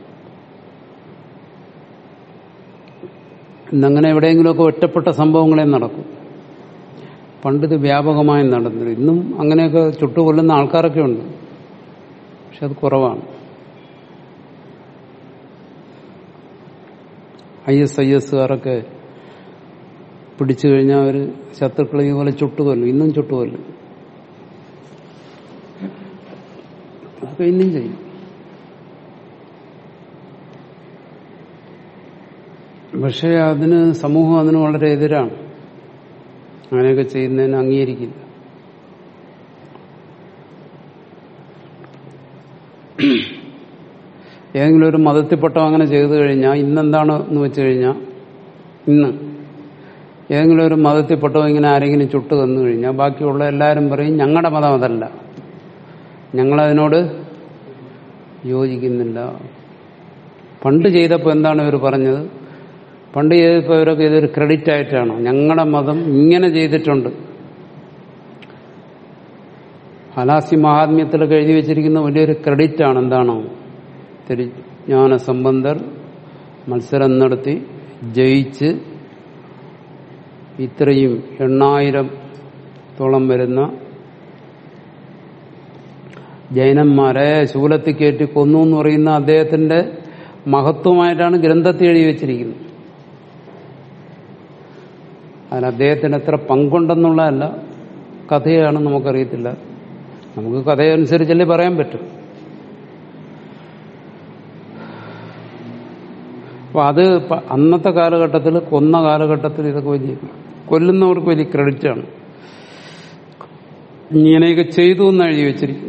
ഇന്നങ്ങനെ എവിടെയെങ്കിലുമൊക്കെ ഒറ്റപ്പെട്ട സംഭവങ്ങളെ നടക്കും പണ്ടിത് വ്യാപകമായി നടന്നത് ഇന്നും അങ്ങനെയൊക്കെ ചുട്ടുകൊല്ലുന്ന ആൾക്കാരൊക്കെ ഉണ്ട് പക്ഷെ അത് കുറവാണ് ഐ എസ് ഐ എസ്സുകാരൊക്കെ പിടിച്ചു കഴിഞ്ഞാൽ അവർ ശത്രുക്കളെ ഇതുപോലെ ചുട്ടുകൊല്ലും ഇന്നും ചുട്ടുകൊല്ലും അതൊക്കെ ഇന്നും ചെയ്യും പക്ഷെ അതിന് സമൂഹം അതിന് വളരെ എതിരാണ് അങ്ങനെയൊക്കെ ചെയ്യുന്നതിന് അംഗീകരിക്കില്ല ഏതെങ്കിലും ഒരു മതത്തിൽപ്പെട്ട അങ്ങനെ ചെയ്തു കഴിഞ്ഞാൽ ഇന്നെന്താണ് എന്ന് വെച്ചു കഴിഞ്ഞാൽ ഇന്ന് ഏതെങ്കിലും ഒരു മതത്തിൽപ്പെട്ടോ ഇങ്ങനെ ആരെങ്കിലും ചുട്ടു തന്നു കഴിഞ്ഞാൽ ബാക്കിയുള്ള എല്ലാവരും പറയും ഞങ്ങളുടെ മതം അതല്ല ഞങ്ങളതിനോട് യോജിക്കുന്നില്ല പണ്ട് ചെയ്തപ്പോൾ എന്താണ് ഇവർ പറഞ്ഞത് പണ്ട് ചെയ്തപ്പോൾ ഇവരൊക്കെ ഇതൊരു ക്രെഡിറ്റ് ആയിട്ടാണ് ഞങ്ങളുടെ മതം ഇങ്ങനെ ചെയ്തിട്ടുണ്ട് ഹലാസി മഹാത്മ്യത്തിലൊക്കെ എഴുതി വെച്ചിരിക്കുന്ന വലിയൊരു ക്രെഡിറ്റ് ആണ് എന്താണോ ജ്ഞാന സംബന്ധർ മത്സരം നടത്തി ജയിച്ച് ഇത്രയും എണ്ണായിരത്തോളം വരുന്ന ജൈനന്മാരെ ശൂലത്തിൽ കയറ്റി കൊന്നു എന്ന് പറയുന്ന അദ്ദേഹത്തിന്റെ മഹത്വമായിട്ടാണ് ഗ്രന്ഥത്തിൽ എഴുതി വെച്ചിരിക്കുന്നത് അതിന് അദ്ദേഹത്തിന് എത്ര പങ്കുണ്ടെന്നുള്ളതല്ല കഥയാണ് നമുക്കറിയത്തില്ല നമുക്ക് കഥയനുസരിച്ചല്ലേ പറയാൻ പറ്റും അപ്പൊ അത് അന്നത്തെ കാലഘട്ടത്തിൽ കൊന്ന കാലഘട്ടത്തിൽ ഇതൊക്കെ വലിയ കൊല്ലുന്നവർക്ക് വലിയ ക്രെഡിറ്റാണ് ഇങ്ങനെയൊക്കെ ചെയ്തു എന്ന് എഴുതി വെച്ചിരിക്കുന്നു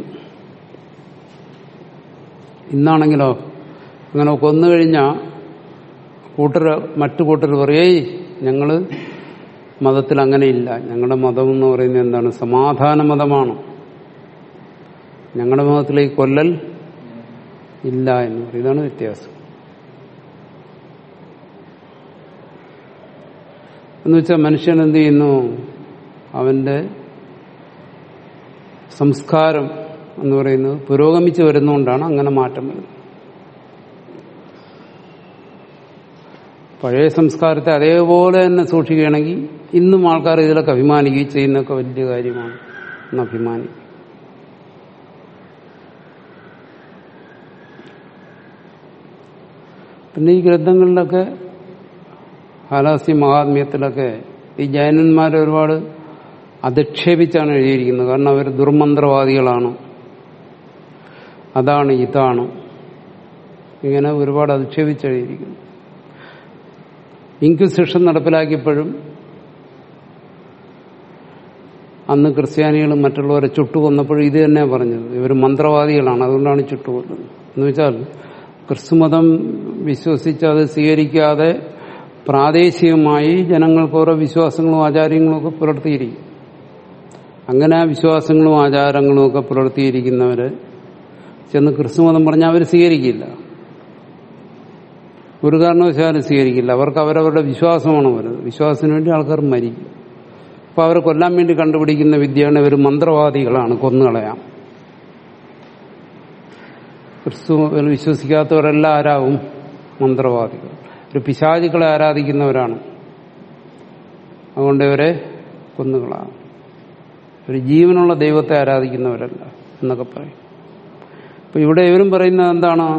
ഇന്നാണെങ്കിലോ അങ്ങനെ കൊന്നു കഴിഞ്ഞാൽ കൂട്ടർ മറ്റു കൂട്ടർ പറയേയ് ഞങ്ങള് മതത്തിൽ അങ്ങനെയില്ല ഞങ്ങളുടെ മതം എന്ന് പറയുന്നത് എന്താണ് സമാധാന മതമാണ് ഞങ്ങളുടെ മതത്തിലേക്ക് കൊല്ലൽ ഇല്ല എന്ന് പറയും ഇതാണ് വ്യത്യാസം എന്നുവെച്ചാൽ മനുഷ്യൻ എന്ത് ചെയ്യുന്നു അവന്റെ സംസ്കാരം എന്ന് പറയുന്നത് പുരോഗമിച്ചു വരുന്നതുകൊണ്ടാണ് അങ്ങനെ മാറ്റം വരുന്നത് പഴയ സംസ്കാരത്തെ അതേപോലെ തന്നെ സൂക്ഷിക്കുകയാണെങ്കിൽ ഇന്നും ആൾക്കാർ ഇതിലൊക്കെ അഭിമാനിക്കുകയും ചെയ്യുന്നതൊക്കെ വലിയ കാര്യമാണ് എന്ന് അഭിമാനിക്കും പിന്നെ ഈ ഗ്രന്ഥങ്ങളിലൊക്കെ ഹാലാസ്യ മഹാത്മ്യത്തിലൊക്കെ ഈ ജൈനന്മാരെ ഒരുപാട് അധിക്ഷേപിച്ചാണ് എഴുതിയിരിക്കുന്നത് കാരണം അവർ ദുർമന്ത്രവാദികളാണ് അതാണ് ഇതാണ് ഇങ്ങനെ ഒരുപാട് അധിക്ഷേപിച്ച് എഴുതിയിരിക്കുന്നു ഇൻക്വിസിഷൻ നടപ്പിലാക്കിയപ്പോഴും അന്ന് ക്രിസ്ത്യാനികളും മറ്റുള്ളവരെ ചുട്ടുകൊന്നപ്പോഴും ഇത് തന്നെ പറഞ്ഞത് ഇവർ മന്ത്രവാദികളാണ് അതുകൊണ്ടാണ് ചുട്ടുകൊല്ലുന്നത് എന്ന് വെച്ചാൽ ക്രിസ്തുമതം വിശ്വസിച്ച് അത് സ്വീകരിക്കാതെ പ്രാദേശികമായി ജനങ്ങൾക്ക് ഓരോ വിശ്വാസങ്ങളും ആചാര്യങ്ങളും ഒക്കെ പുലർത്തിയിരിക്കും അങ്ങനെ ആ വിശ്വാസങ്ങളും ആചാരങ്ങളും ഒക്കെ പുലർത്തിയിരിക്കുന്നവര് ചെന്ന് ക്രിസ്തുമതം പറഞ്ഞാൽ അവർ സ്വീകരിക്കില്ല ഒരു കാരണവശാലും സ്വീകരിക്കില്ല അവർക്ക് അവരവരുടെ വിശ്വാസമാണ് വരുന്നത് വിശ്വാസത്തിന് വേണ്ടി ആൾക്കാർ മരിക്കും അപ്പൊ അവരെ കൊല്ലാൻ വേണ്ടി കണ്ടുപിടിക്കുന്ന വിദ്യയാണ് ഇവർ മന്ത്രവാദികളാണ് കൊന്നുകളയാം ക്രിസ്തു വിശ്വസിക്കാത്തവരെല്ലാം ആരാവും മന്ത്രവാദികൾ ഒരു പിശാചുക്കളെ ആരാധിക്കുന്നവരാണ് അതുകൊണ്ട് ഇവരെ കൊന്നുകളാം ഒരു ജീവനുള്ള ദൈവത്തെ ആരാധിക്കുന്നവരല്ല എന്നൊക്കെ പറയും അപ്പൊ ഇവിടെ ഇവരും പറയുന്നത് എന്താണ്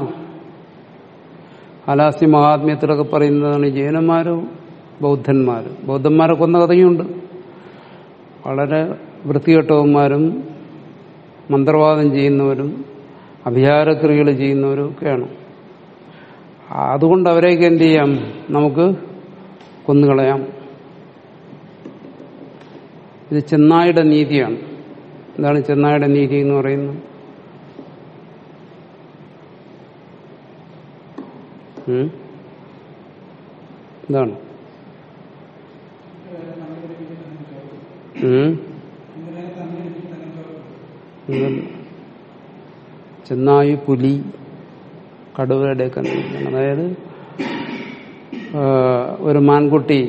ഹലാസ്യ മഹാത്മ്യത്തിലൊക്കെ പറയുന്നതാണ് ജൈനന്മാരും ബൗദ്ധന്മാരും ബൗദ്ധന്മാരെ കൊന്ന കഥയുണ്ട് വളരെ വൃത്തികെട്ടവന്മാരും മന്ത്രവാദം ചെയ്യുന്നവരും അഭിചാരക്രിയകൾ ചെയ്യുന്നവരും ഒക്കെയാണ് അതുകൊണ്ട് അവരെയൊക്കെ എന്ത് ചെയ്യാം നമുക്ക് കൊന്നുകളയാം ഇത് ചെന്നായുടെ നീതിയാണ് എന്താണ് ചെന്നായുടെ നീതി എന്ന് പറയുന്നത് ഉം? എന്താണ് ഉം? എന്താണ്? ചെന്നായി പുലി കടുവയുടെയൊക്കെ നീതിയാണ് അതായത് ആ, ഒരു മാൻകുട്ടി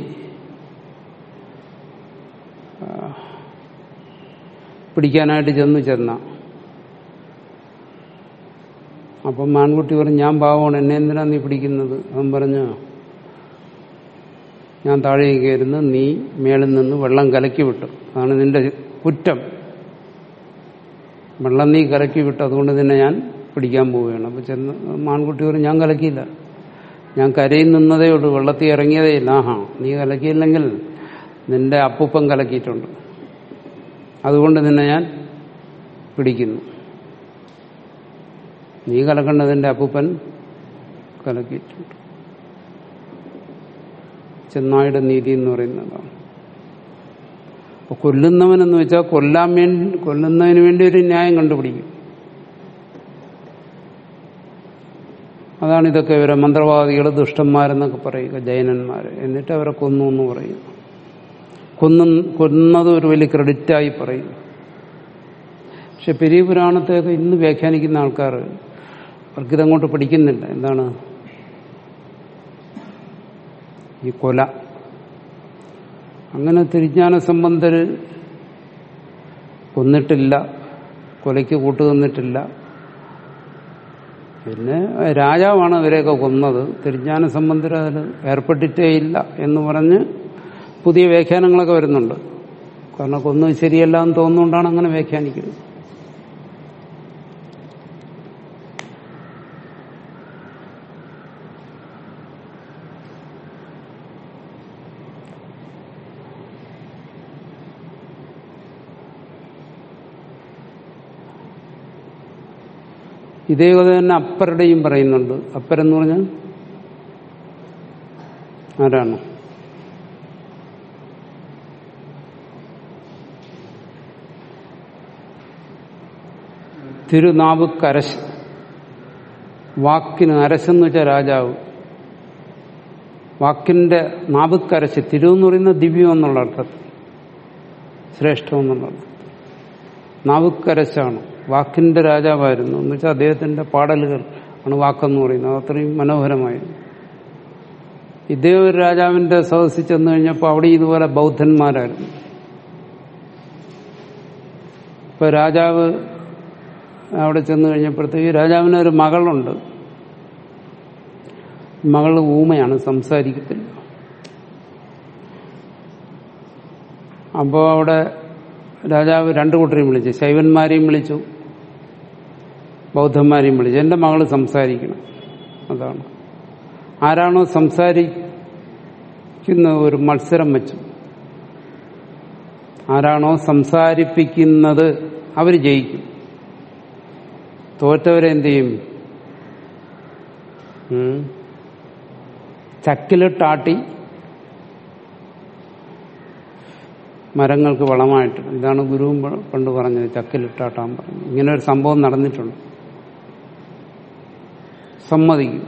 ആ, പിടിക്കാനായിട്ട് ചെന്നു ചെന്ന അപ്പം മാൻകുട്ടി പറഞ്ഞു ഞാൻ പാവമാണ് എന്നെ എന്തിനാ നീ പിടിക്കുന്നത് അവൻ പറഞ്ഞു ഞാൻ താഴേക്ക് കയറുന്നു നീ മേളിൽ നിന്ന് വെള്ളം കലക്കി വിട്ടു അതാണ് നിന്റെ കുറ്റം വെള്ളം നീ കലക്കി വിട്ടു അതുകൊണ്ട് തന്നെ ഞാൻ പിടിക്കാൻ പോവുകയാണ് അപ്പൊ ചെന്ന് മാൻകുട്ടി പറഞ്ഞു ഞാൻ കലക്കിയില്ല ഞാൻ കരയിൽ നിന്നതേ ഉള്ളൂ വെള്ളത്തിൽ ഇറങ്ങിയതേ ഇല്ല ആഹാ നീ കലക്കിയില്ലെങ്കിൽ നിന്റെ അപ്പൂപ്പൻ കലക്കിയിട്ടുണ്ട് അതുകൊണ്ട് നിന്നെ ഞാൻ പിടിക്കുന്നു നീ കലക്കേണ്ടതിന്റെ അപ്പൂപ്പൻ കലക്കിയിട്ടുണ്ട് ചെന്നായുടെ നീതി എന്ന് പറയുന്നതാണ് അപ്പൊ കൊല്ലുന്നവനെന്ന് വെച്ചാൽ കൊല്ലാൻ വേണ്ടി കൊല്ലുന്നതിന് വേണ്ടി ഒരു ന്യായം കണ്ടുപിടിക്കും അതാണ് ഇതൊക്കെ ഇവരെ മന്ത്രവാദികൾ ദുഷ്ടന്മാരെന്നൊക്കെ പറയുക ജൈനന്മാര് എന്നിട്ട് അവരെ കൊന്നു എന്ന് പറയും കൊന്നു കൊന്നത് ഒരു വലിയ ക്രെഡിറ്റായി പറയും പക്ഷെ പെരിയ പുരാണത്തെയൊക്കെ ഇന്ന് വ്യാഖ്യാനിക്കുന്ന ആൾക്കാർ അവർക്കിതങ്ങോട്ട് പഠിക്കുന്നില്ല എന്താണ് ഈ കൊല അങ്ങനെ തിരിജ്ഞാന സംബന്ധര് കൊന്നിട്ടില്ല കൊലയ്ക്ക് കൂട്ടുതന്നിട്ടില്ല പിന്നെ രാജാവാണ് ഇവരെയൊക്കെ കൊന്നത് തിരിജ്ഞാന സംബന്ധർ അതിൽ ഏർപ്പെട്ടിട്ടേ ഇല്ല എന്ന് പറഞ്ഞ് പുതിയ വ്യാഖ്യാനങ്ങളൊക്കെ വരുന്നുണ്ട് കാരണം കൊന്നത് ശരിയല്ല എന്ന് തോന്നുകൊണ്ടാണ് അങ്ങനെ വ്യാഖ്യാനിക്കുന്നത് ഇതേ കഥ തന്നെ അപ്പരുടെയും പറയുന്നുണ്ട് അപ്പരെന്ന് പറഞ്ഞാൽ ആരാണ് തിരുനാവുക്കരശ് വാക്കിന് അരശെന്ന് വെച്ചാൽ രാജാവ് വാക്കിന്റെ നാവുക്കരശ് തിരു എന്ന് പറയുന്ന ദിവ്യം എന്നുള്ള അർത്ഥത്തിൽ ശ്രേഷ്ഠം എന്നുള്ള അർത്ഥത്തിൽ നാവുക്കരശാണ് വാക്കിന്റെ രാജാവായിരുന്നു എന്ന് വെച്ചാൽ അദ്ദേഹത്തിന്റെ പാടലുകൾ ആണ് വാക്കെന്ന് പറയുന്നത് അത് അത്രയും മനോഹരമായിരുന്നു ഇദ്ദേഹം ഒരു രാജാവിന്റെ സദസ്സിൽ ചെന്ന് കഴിഞ്ഞപ്പോൾ അവിടെ ഇതുപോലെ ബൗദ്ധന്മാരായിരുന്നു ഇപ്പൊ രാജാവ് അവിടെ ചെന്ന് കഴിഞ്ഞപ്പോഴത്തേക്ക് രാജാവിന് ഒരു മകളുണ്ട് മകൾ ഊമയാണ് സംസാരിക്കത്തില്ല അപ്പോൾ അവിടെ രാജാവ് രണ്ടു കൂട്ടരെയും വിളിച്ചു ശൈവന്മാരെയും വിളിച്ചു ബൗദ്ധന്മാരെയും വിളിച്ചു എന്റെ മകള് സംസാരിക്കണം അതാണ് ആരാണോ സംസാരിക്കുന്ന ഒരു മത്സരം വെച്ചു ആരാണോ സംസാരിപ്പിക്കുന്നത് അവർ ജയിക്കും തോറ്റവരെ എന്ത് ചെയ്യും ഉം. ചക്കിലിട്ടാട്ടി മരങ്ങൾക്ക് വളമായിട്ട് ഇതാണ് ഗുരുവും പ- പണ്ട് പറഞ്ഞത് ചക്കിലിട്ടാട്ടാൻ പറഞ്ഞു ഇങ്ങനെ ഒരു സംഭവം നടന്നിട്ടുണ്ട് സമ്മതിക്കും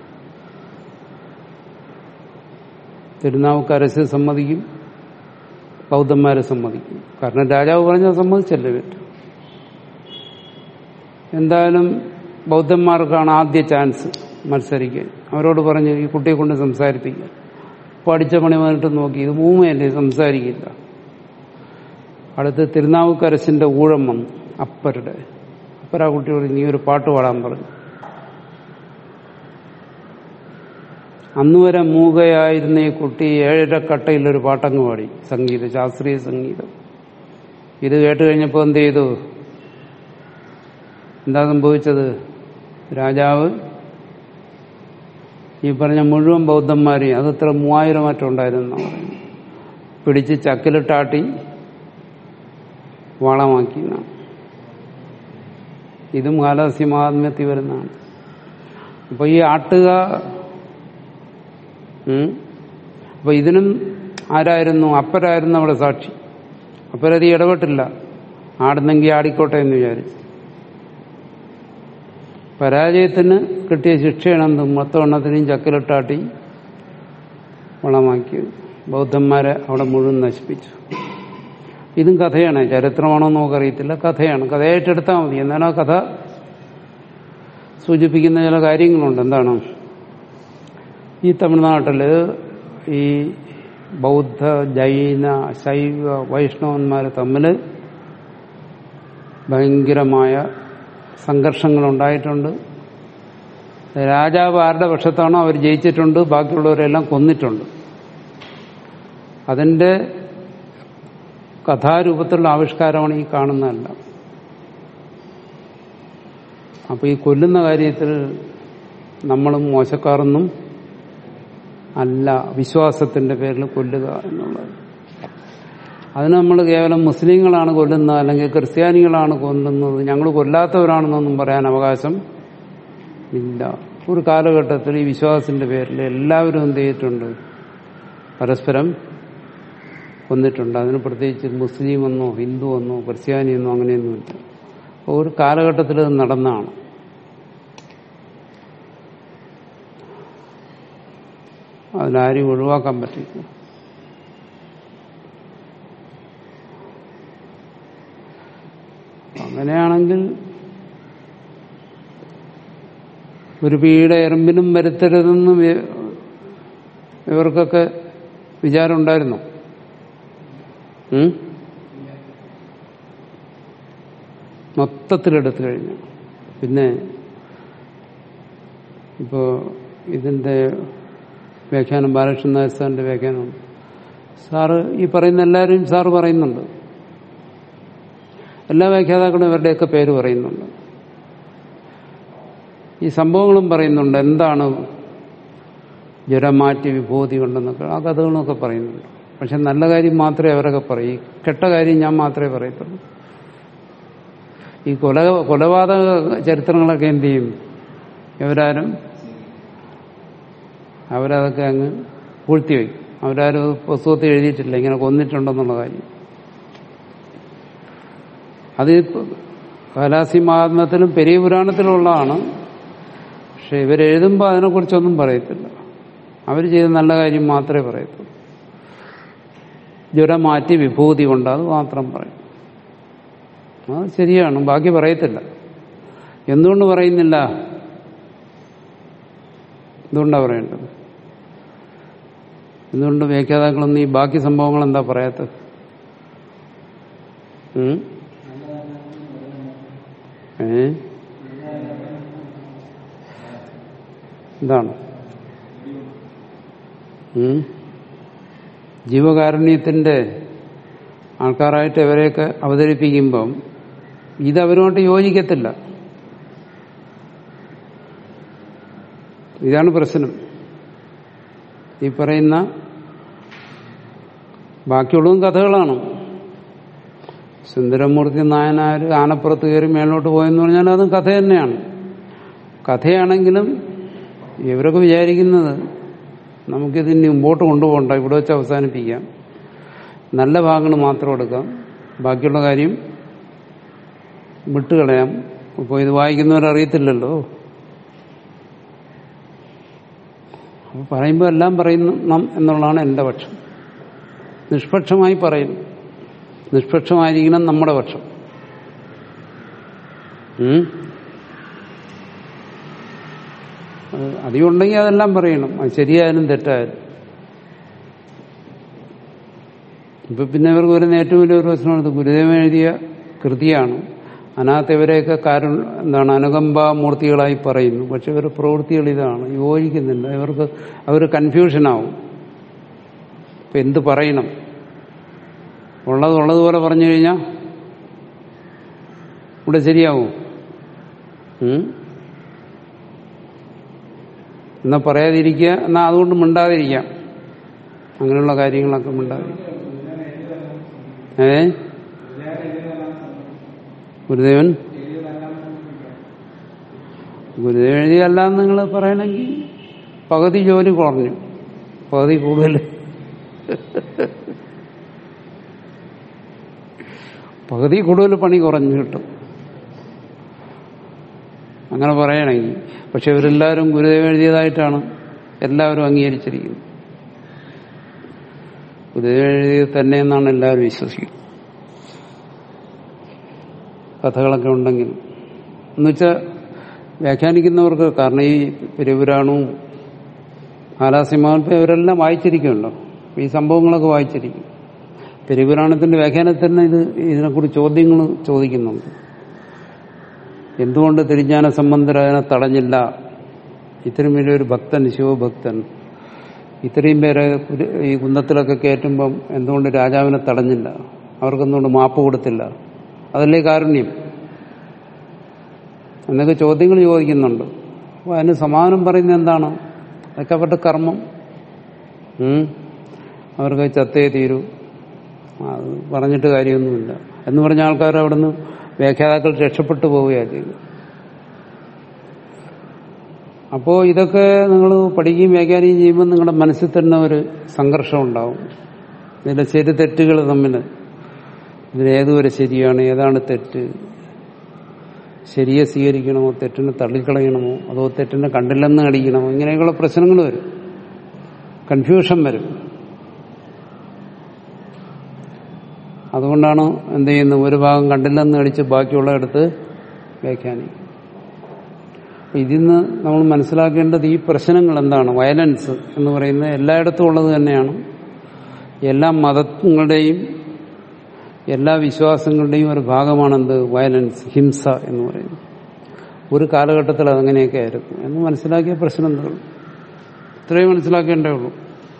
തിരുനാവുക്കരശ് സമ്മതിക്കും ബൗദ്ധന്മാരെ സമ്മതിക്കും കാരണം രാജാവ് പറഞ്ഞാൽ സമ്മതിച്ചല്ലേ പറ്റും എന്തായാലും ബൗദ്ധന്മാർക്കാണ് ആദ്യ ചാൻസ് മത്സരിക്കാൻ അവരോട് പറഞ്ഞു ഈ കുട്ടിയെ കൊണ്ട് സംസാരിപ്പിക്കുക പഠിച്ച പണി വന്നിട്ട് നോക്കി ഇത് മൂമയല്ലേ സംസാരിക്കില്ല അടുത്ത് തിരുനാവുക്കരശിന്റെ ഊഴം വന്നു അപ്പരുടെ അപ്പര ആ കുട്ടിയോട് നീ ഒരു പാട്ട് പാടാൻ പറഞ്ഞു അന്ന് വരെ മൂകയായിരുന്ന ഈ കുട്ടി ഏഴര കട്ടയിലൊരു പാട്ടങ്ങ് പാടി സംഗീതം ശാസ്ത്രീയ സംഗീതം ഇത് കേട്ട് കഴിഞ്ഞപ്പോൾ എന്ത് ചെയ്തു എന്താ സംഭവിച്ചത് രാജാവ് ഈ പറഞ്ഞ മുഴുവൻ ബൗദ്ധന്മാരെയും അതത്ര മൂവായിരം മറ്റും ഉണ്ടായിരുന്നു പറയുന്നത് പിടിച്ച് ചക്കിലിട്ടാട്ടി വളമാക്കി എന്നാണ് ഇതും കാലാസി മഹാത്മ്യത്തിൽ വരുന്നതാണ് അപ്പൊ ഈ ആട്ടുക ഉം, അപ്പൊ ഇതിനും ആരായിരുന്നു അപ്പരായിരുന്നു അവിടെ സാക്ഷി അപ്പോഴത് ഇടപെട്ടില്ല ആടുന്നെങ്കിൽ ആടിക്കോട്ടെ എന്ന് വിചാരിച്ചു പരാജയത്തിന് കിട്ടിയ ശിക്ഷയാണ് എന്തും മൊത്തം എണ്ണത്തിനെയും ചക്കിലിട്ടാട്ടി വളമാക്കി ബൗദ്ധന്മാരെ അവിടെ മുഴുവൻ നശിപ്പിച്ചു ഇതും കഥയാണ് ചരിത്രമാണോ എന്ന് നമുക്കറിയത്തില്ല കഥയാണ് കഥയായിട്ടെടുത്താൽ മതി എന്നാലും ആ കഥ സൂചിപ്പിക്കുന്ന ചില കാര്യങ്ങളുണ്ട് എന്താണ് ഈ തമിഴ്നാട്ടിൽ ഈ ബൗദ്ധ ജൈന ശൈവ വൈഷ്ണവന്മാർ തമ്മിൽ ഭയങ്കരമായ സംഘർഷങ്ങൾ ഉണ്ടായിട്ടുണ്ട് രാജാവ് ആരുടെ പക്ഷത്താണോ അവർ ജയിച്ചിട്ടുണ്ട് ബാക്കിയുള്ളവരെല്ലാം കൊന്നിട്ടുണ്ട് അതിൻ്റെ കഥാരൂപത്തിലുള്ള ആവിഷ്കാരമാണ് ഈ കാണുന്നതല്ല അപ്പൊ ഈ കൊല്ലുന്ന കാര്യത്തിൽ നമ്മളും മോശക്കാരൊന്നും അല്ല വിശ്വാസത്തിന്റെ പേരിൽ കൊല്ലുക എന്നുള്ളത് അതിന് നമ്മൾ കേവലം മുസ്ലിങ്ങളാണ് കൊല്ലുന്നത് അല്ലെങ്കിൽ ക്രിസ്ത്യാനികളാണ് കൊല്ലുന്നത് ഞങ്ങൾ കൊല്ലാത്തവരാണെന്നൊന്നും പറയാൻ അവകാശം ഇല്ല ഒരു കാലഘട്ടത്തിൽ ഈ വിശ്വാസത്തിന്റെ പേരിൽ എല്ലാവരും എന്ത് ചെയ്തിട്ടുണ്ട് പരസ്പരം കൊന്നിട്ടുണ്ട് അതിന് പ്രത്യേകിച്ച് മുസ്ലിം എന്നോ ഹിന്ദു എന്നോ ക്രിസ്ത്യാനി എന്നോ അങ്ങനെയൊന്നുമില്ല ഒരു കാലഘട്ടത്തിൽ ഇത് നടന്നതാണ് അതിലാരും ഒഴിവാക്കാൻ പറ്റില്ല അങ്ങനെയാണെങ്കിൽ ഒരു പീയുടെ എറുമ്പിനും വരുത്തരുതെന്ന് വി- ഇവർക്കൊക്കെ വിചാരം ഉണ്ടായിരുന്നു ഉം? മൊത്തത്തിലെടുത്തു കഴിഞ്ഞു പിന്നെ ഇപ്പോ ഇതിന്റെ വ്യാഖ്യാനം ബാലകൃഷ്ണൻ നായർ സാറിന്റെ വ്യാഖ്യാനം സാറ് ഈ പറയുന്ന എല്ലാവരും സാറ് പറയുന്നുണ്ട് എല്ലാ വ്യാഖ്യാതാക്കളും ഇവരുടെയൊക്കെ പേര് പറയുന്നുണ്ട് ഈ സംഭവങ്ങളും പറയുന്നുണ്ട് എന്താണ് ജലമാറ്റി വിഭൂതി കൊണ്ടെന്നൊക്കെ ആ കഥകളൊക്കെ പറയുന്നുണ്ട് പക്ഷെ നല്ല കാര്യം മാത്രമേ അവരൊക്കെ പറയൂ ഈ കെട്ട കാര്യം ഞാൻ മാത്രമേ പറയത്തുള്ളൂ ഈ കൊല കൊലപാതക ചരിത്രങ്ങളൊക്കെ എന്ത് ചെയ്യും ഇവരാരും അവരതൊക്കെ അങ്ങ് പൂഴ്ത്തിവെക്കും അവരാരും പുസ്തകത്തിൽ എഴുതിയിട്ടില്ല ഇങ്ങനെ കൊന്നിട്ടുണ്ടെന്നുള്ള കാര്യം അത് കലാസി മഹാത്മത്തിലും പെരിയ പുരാണത്തിലുള്ളതാണ് പക്ഷെ ഇവരെഴുതുമ്പോൾ അതിനെക്കുറിച്ചൊന്നും പറയത്തില്ല അവർ ചെയ്ത നല്ല കാര്യം മാത്രമേ പറയത്തുള്ളൂ ജ്വരം മാറ്റി വിഭൂതി കൊണ്ട് അത് മാത്രം പറയും അത് ശരിയാണ് ബാക്കി പറയത്തില്ല എന്തുകൊണ്ട് പറയുന്നില്ല എന്തുകൊണ്ടാണ് പറയേണ്ടത് എന്തുകൊണ്ട് വ്യാഖ്യാതാക്കളൊന്നും ഈ ബാക്കി സംഭവങ്ങൾ എന്താ പറയാത്തത് ഉം? ഏ എന്താണ് ഉം? ജീവകാരുണ്യത്തിന്റെ ആൾക്കാരായിട്ട് ഇവരെയൊക്കെ അവതരിപ്പിക്കുമ്പം ഇത് അവരുമായിട്ട് യോജിക്കത്തില്ല ഇതാണ് പ്രശ്നം ഈ പറയുന്ന ബാക്കിയുള്ളതും കഥകളാണ് സുന്ദരമൂർത്തി നായനാർ ആനപ്പുറത്ത് കയറി മേലോട്ട് പോയെന്ന് പറഞ്ഞാൽ അതും കഥ തന്നെയാണ് കഥയാണെങ്കിലും ഇവരൊക്കെ വിചാരിക്കുന്നത് നമുക്കിതിന് മുമ്പോട്ട് കൊണ്ടുപോകണ്ട ഇവിടെ വെച്ച് അവസാനിപ്പിക്കാം നല്ല ഭാഗങ്ങൾ മാത്രം എടുക്കാം ബാക്കിയുള്ള കാര്യം വിട്ടുകളയാം അപ്പോൾ ഇത് വായിക്കുന്നവരറിയത്തില്ലല്ലോ അപ്പോൾ പറയുമ്പോൾ എല്ലാം പറയുന്നു എന്നുള്ളതാണ് എൻ്റെ പക്ഷം നിഷ്പക്ഷമായി പറയുന്നു നിഷ്പക്ഷമായിരിക്കണം നമ്മുടെ പക്ഷം ഉം? അത് അധികം ഉണ്ടെങ്കിൽ അതെല്ലാം പറയണം അത് ശരിയായാലും തെറ്റായാലും ഇപ്പൊ പിന്നെ ഇവർക്ക് വരുന്ന ഏറ്റവും വലിയ ഒരു പ്രശ്നമാണ് ഇത് ഗുരുദേവൻ എഴുതിയ കൃതിയാണ് അതിനകത്ത് ഇവരെയൊക്കെ കാരുൺ എന്താണ് അനുകമ്പാമൂർത്തികളായി പറയുന്നു പക്ഷെ ഇവർ പ്രവൃത്തികൾ ഇതാണ് യോജിക്കുന്നില്ല ഇവർക്ക് അവർ കൺഫ്യൂഷനാവും ഇപ്പൊ എന്ത് പറയണം ഉള്ളത് ഉള്ളതുപോലെ പറഞ്ഞു കഴിഞ്ഞാൽ ഇവിടെ ശരിയാവും ഉം? എന്നാ പറയാതിരിക്കുക എന്നാ അതുകൊണ്ട് മിണ്ടാതിരിക്കാം അങ്ങനെയുള്ള കാര്യങ്ങളൊക്കെ മിണ്ടാതിരിക്കാം ഏ ഗുരുദേവൻ ഗുരുദേവൻ എഴുതിയല്ല എന്ന് നിങ്ങൾ പറയണമെങ്കിൽ പകുതി ജോലി കുറഞ്ഞു പകുതി കൂടുതൽ പകുതി കൂടുതൽ പണി കുറഞ്ഞു കിട്ടും അങ്ങനെ പറയണമെങ്കിൽ പക്ഷെ ഇവരെല്ലാവരും ഗുരുദേവൻ എഴുതിയതായിട്ടാണ് എല്ലാവരും അംഗീകരിച്ചിരിക്കുന്നത് ഗുരുദേവൻ എഴുതിയത് തന്നെ എന്നാണ് എല്ലാവരും വിശ്വസിക്കുന്നത് കഥകളൊക്കെ ഉണ്ടെങ്കിലും എന്നുവെച്ചാൽ വ്യാഖ്യാനിക്കുന്നവർക്ക് കാരണം ഈ പെരുപുരാണവും ആലാസിമാൽപ്പം ഇവരെല്ലാം വായിച്ചിരിക്കുമല്ലോ ഈ സംഭവങ്ങളൊക്കെ വായിച്ചിരിക്കും പെരുപുരാണത്തിന്റെ വ്യാഖ്യാനത്തിൽ തന്നെ ഇത് ഇതിനെക്കുറിച്ച് ചോദ്യങ്ങൾ ചോദിക്കുന്നുണ്ട് എന്തുകൊണ്ട് തിരിഞ്ഞാന സംബന്ധരനെ തടഞ്ഞില്ല ഇത്രയും വലിയൊരു ഭക്തൻ ശിവഭക്തൻ ഇത്രയും പേരെ ഈ കുന്നത്തിലൊക്കെ കയറ്റുമ്പം എന്തുകൊണ്ട് രാജാവിനെ തടഞ്ഞില്ല അവർക്കെന്തുകൊണ്ട് മാപ്പ് കൊടുത്തില്ല അതല്ലേ കാരുണ്യം എന്നൊക്കെ ചോദ്യങ്ങൾ ചോദിക്കുന്നുണ്ട് അപ്പോൾ അതിന് സമാധാനം പറയുന്നത് എന്താണ് അതൊക്കെ അവരുടെ കർമ്മം ഉം. അവർക്ക് ചത്തേ തീരൂ അത് പറഞ്ഞിട്ട് കാര്യമൊന്നുമില്ല എന്ന് പറഞ്ഞ ആൾക്കാർ അവിടുന്ന് വ്യാഖ്യാതാക്കൾ രക്ഷപ്പെട്ടു പോവുകയാണ് ചെയ്തു അപ്പോൾ ഇതൊക്കെ നിങ്ങൾ പഠിക്കുകയും വ്യാഖ്യാനിക്കുകയും ചെയ്യുമ്പോൾ നിങ്ങളുടെ മനസ്സിൽ തന്നെ ഒരു സംഘർഷം ഉണ്ടാവും ഇതിന്റെ ശരി തെറ്റുകൾ തമ്മിൽ ഇതിലേതുവരെ ശരിയാണ് ഏതാണ് തെറ്റ് ശരിയെ സ്വീകരിക്കണമോ തെറ്റിനെ തള്ളിക്കളയണമോ അതോ തെറ്റിനെ കണ്ടില്ലെന്ന് അടിക്കണമോ ഇങ്ങനെയൊക്കെയുള്ള പ്രശ്നങ്ങൾ വരും കൺഫ്യൂഷൻ വരും അതുകൊണ്ടാണ് എന്ത് ചെയ്യുന്നത് ഒരു ഭാഗം കണ്ടില്ലെന്ന് അടിച്ച് ബാക്കിയുള്ളയിടത്ത് വ്യാഖ്യാനിക്കും അപ്പൊ ഇതിന്ന് നമ്മൾ മനസ്സിലാക്കേണ്ടത് ഈ പ്രശ്നങ്ങൾ എന്താണ് വയലൻസ് എന്ന് പറയുന്നത് എല്ലായിടത്തും ഉള്ളത് തന്നെയാണ് എല്ലാ മതങ്ങളുടെയും എല്ലാ വിശ്വാസങ്ങളുടെയും ഒരു ഭാഗമാണെന്ത് വയലൻസ് ഹിംസ എന്ന് പറയുന്നത് ഒരു കാലഘട്ടത്തിൽ അതങ്ങനെയൊക്കെ ആയിരുന്നു എന്ന് മനസ്സിലാക്കിയ പ്രശ്നം എന്താണ് ഇത്രയും മനസ്സിലാക്കേണ്ടേ ഉള്ളൂ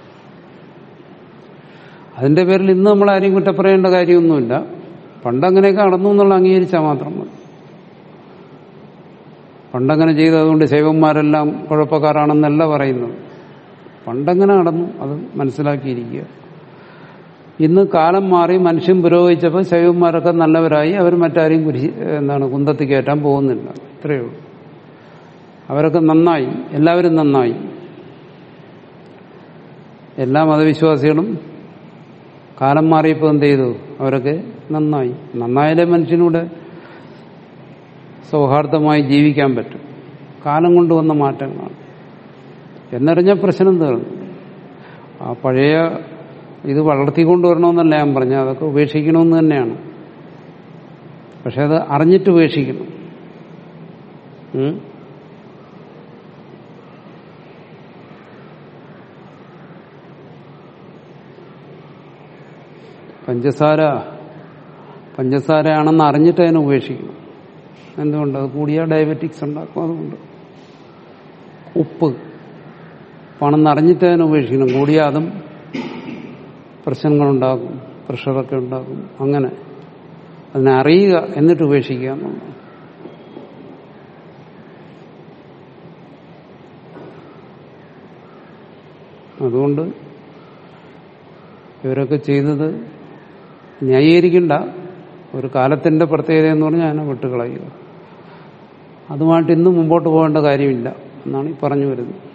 അതിന്റെ പേരിൽ ഇന്ന് നമ്മൾ ആരെയും കുറ്റപ്പറയേണ്ട കാര്യമൊന്നുമില്ല പണ്ടങ്ങനെയൊക്കെ നടന്നു എന്നുള്ള അംഗീകരിച്ചാൽ മാത്രം മതി പണ്ടങ്ങനെ ചെയ്തതുകൊണ്ട് ശൈവന്മാരെല്ലാം കുഴപ്പക്കാരാണെന്നല്ല പറയുന്നത് പണ്ടങ്ങനെ നടന്നു അത് മനസ്സിലാക്കിയിരിക്കുക ഇന്ന് കാലം മാറി മനുഷ്യൻ പുരോഗമിച്ചപ്പോൾ ശൈവന്മാരൊക്കെ നല്ലവരായി അവർ മറ്റാരെയും കുരിശി എന്താണ് കുന്തത്തിൽ കയറ്റാൻ പോകുന്നില്ല ഇത്രയേ ഉള്ളൂ അവരൊക്കെ നന്നായി എല്ലാവരും നന്നായി എല്ലാ മതവിശ്വാസികളും കാലം മാറിയപ്പോൾ എന്ത് ചെയ്തു അവരൊക്കെ നന്നായി നന്നായാലേ മനുഷ്യനൂടെ സൗഹാർദ്ദമായി ജീവിക്കാൻ പറ്റും കാലം കൊണ്ടുവന്ന മാറ്റങ്ങളാണ് എന്നറിഞ്ഞ പ്രശ്നം തീർന്നു ആ പഴയ ഇത് വളർത്തിക്കൊണ്ടുവരണമെന്നല്ല ഞാൻ പറഞ്ഞത് അതൊക്കെ ഉപേക്ഷിക്കണമെന്ന് തന്നെയാണ് പക്ഷെ അത് അറിഞ്ഞിട്ട് ഉപേക്ഷിക്കണം ഉം? പഞ്ചസാര പഞ്ചസാരയാണെന്ന് അറിഞ്ഞിട്ട് അതിനെ ഉപേക്ഷിക്കണം എന്തുകൊണ്ട് അത് കൂടിയാൽ ഡയബറ്റിക്സ് ഉണ്ടാക്കും അതുകൊണ്ട് ഉപ്പ് പണം അറിഞ്ഞിട്ട് അതിനെ ഉപേക്ഷിക്കണം കൂടിയാൽ അതും പ്രശ്നങ്ങളുണ്ടാകും പ്രഷറൊക്കെ ഉണ്ടാകും അങ്ങനെ അതിനെ അറിയുക എന്നിട്ട് ഉപേക്ഷിക്കുക എന്നുള്ളതാണ് അതുകൊണ്ട് ഇവരൊക്കെ ചെയ്തത് ന്യായീകരിക്കണ്ട ഒരു കാലത്തിന്റെ പ്രത്യേകത എന്ന് പറഞ്ഞാൽ അതിനെ വിട്ടുകളയുക അതുമായിട്ട് ഇന്നും മുമ്പോട്ട് പോകേണ്ട കാര്യമില്ല എന്നാണ് ഈ പറഞ്ഞു വരുന്നത്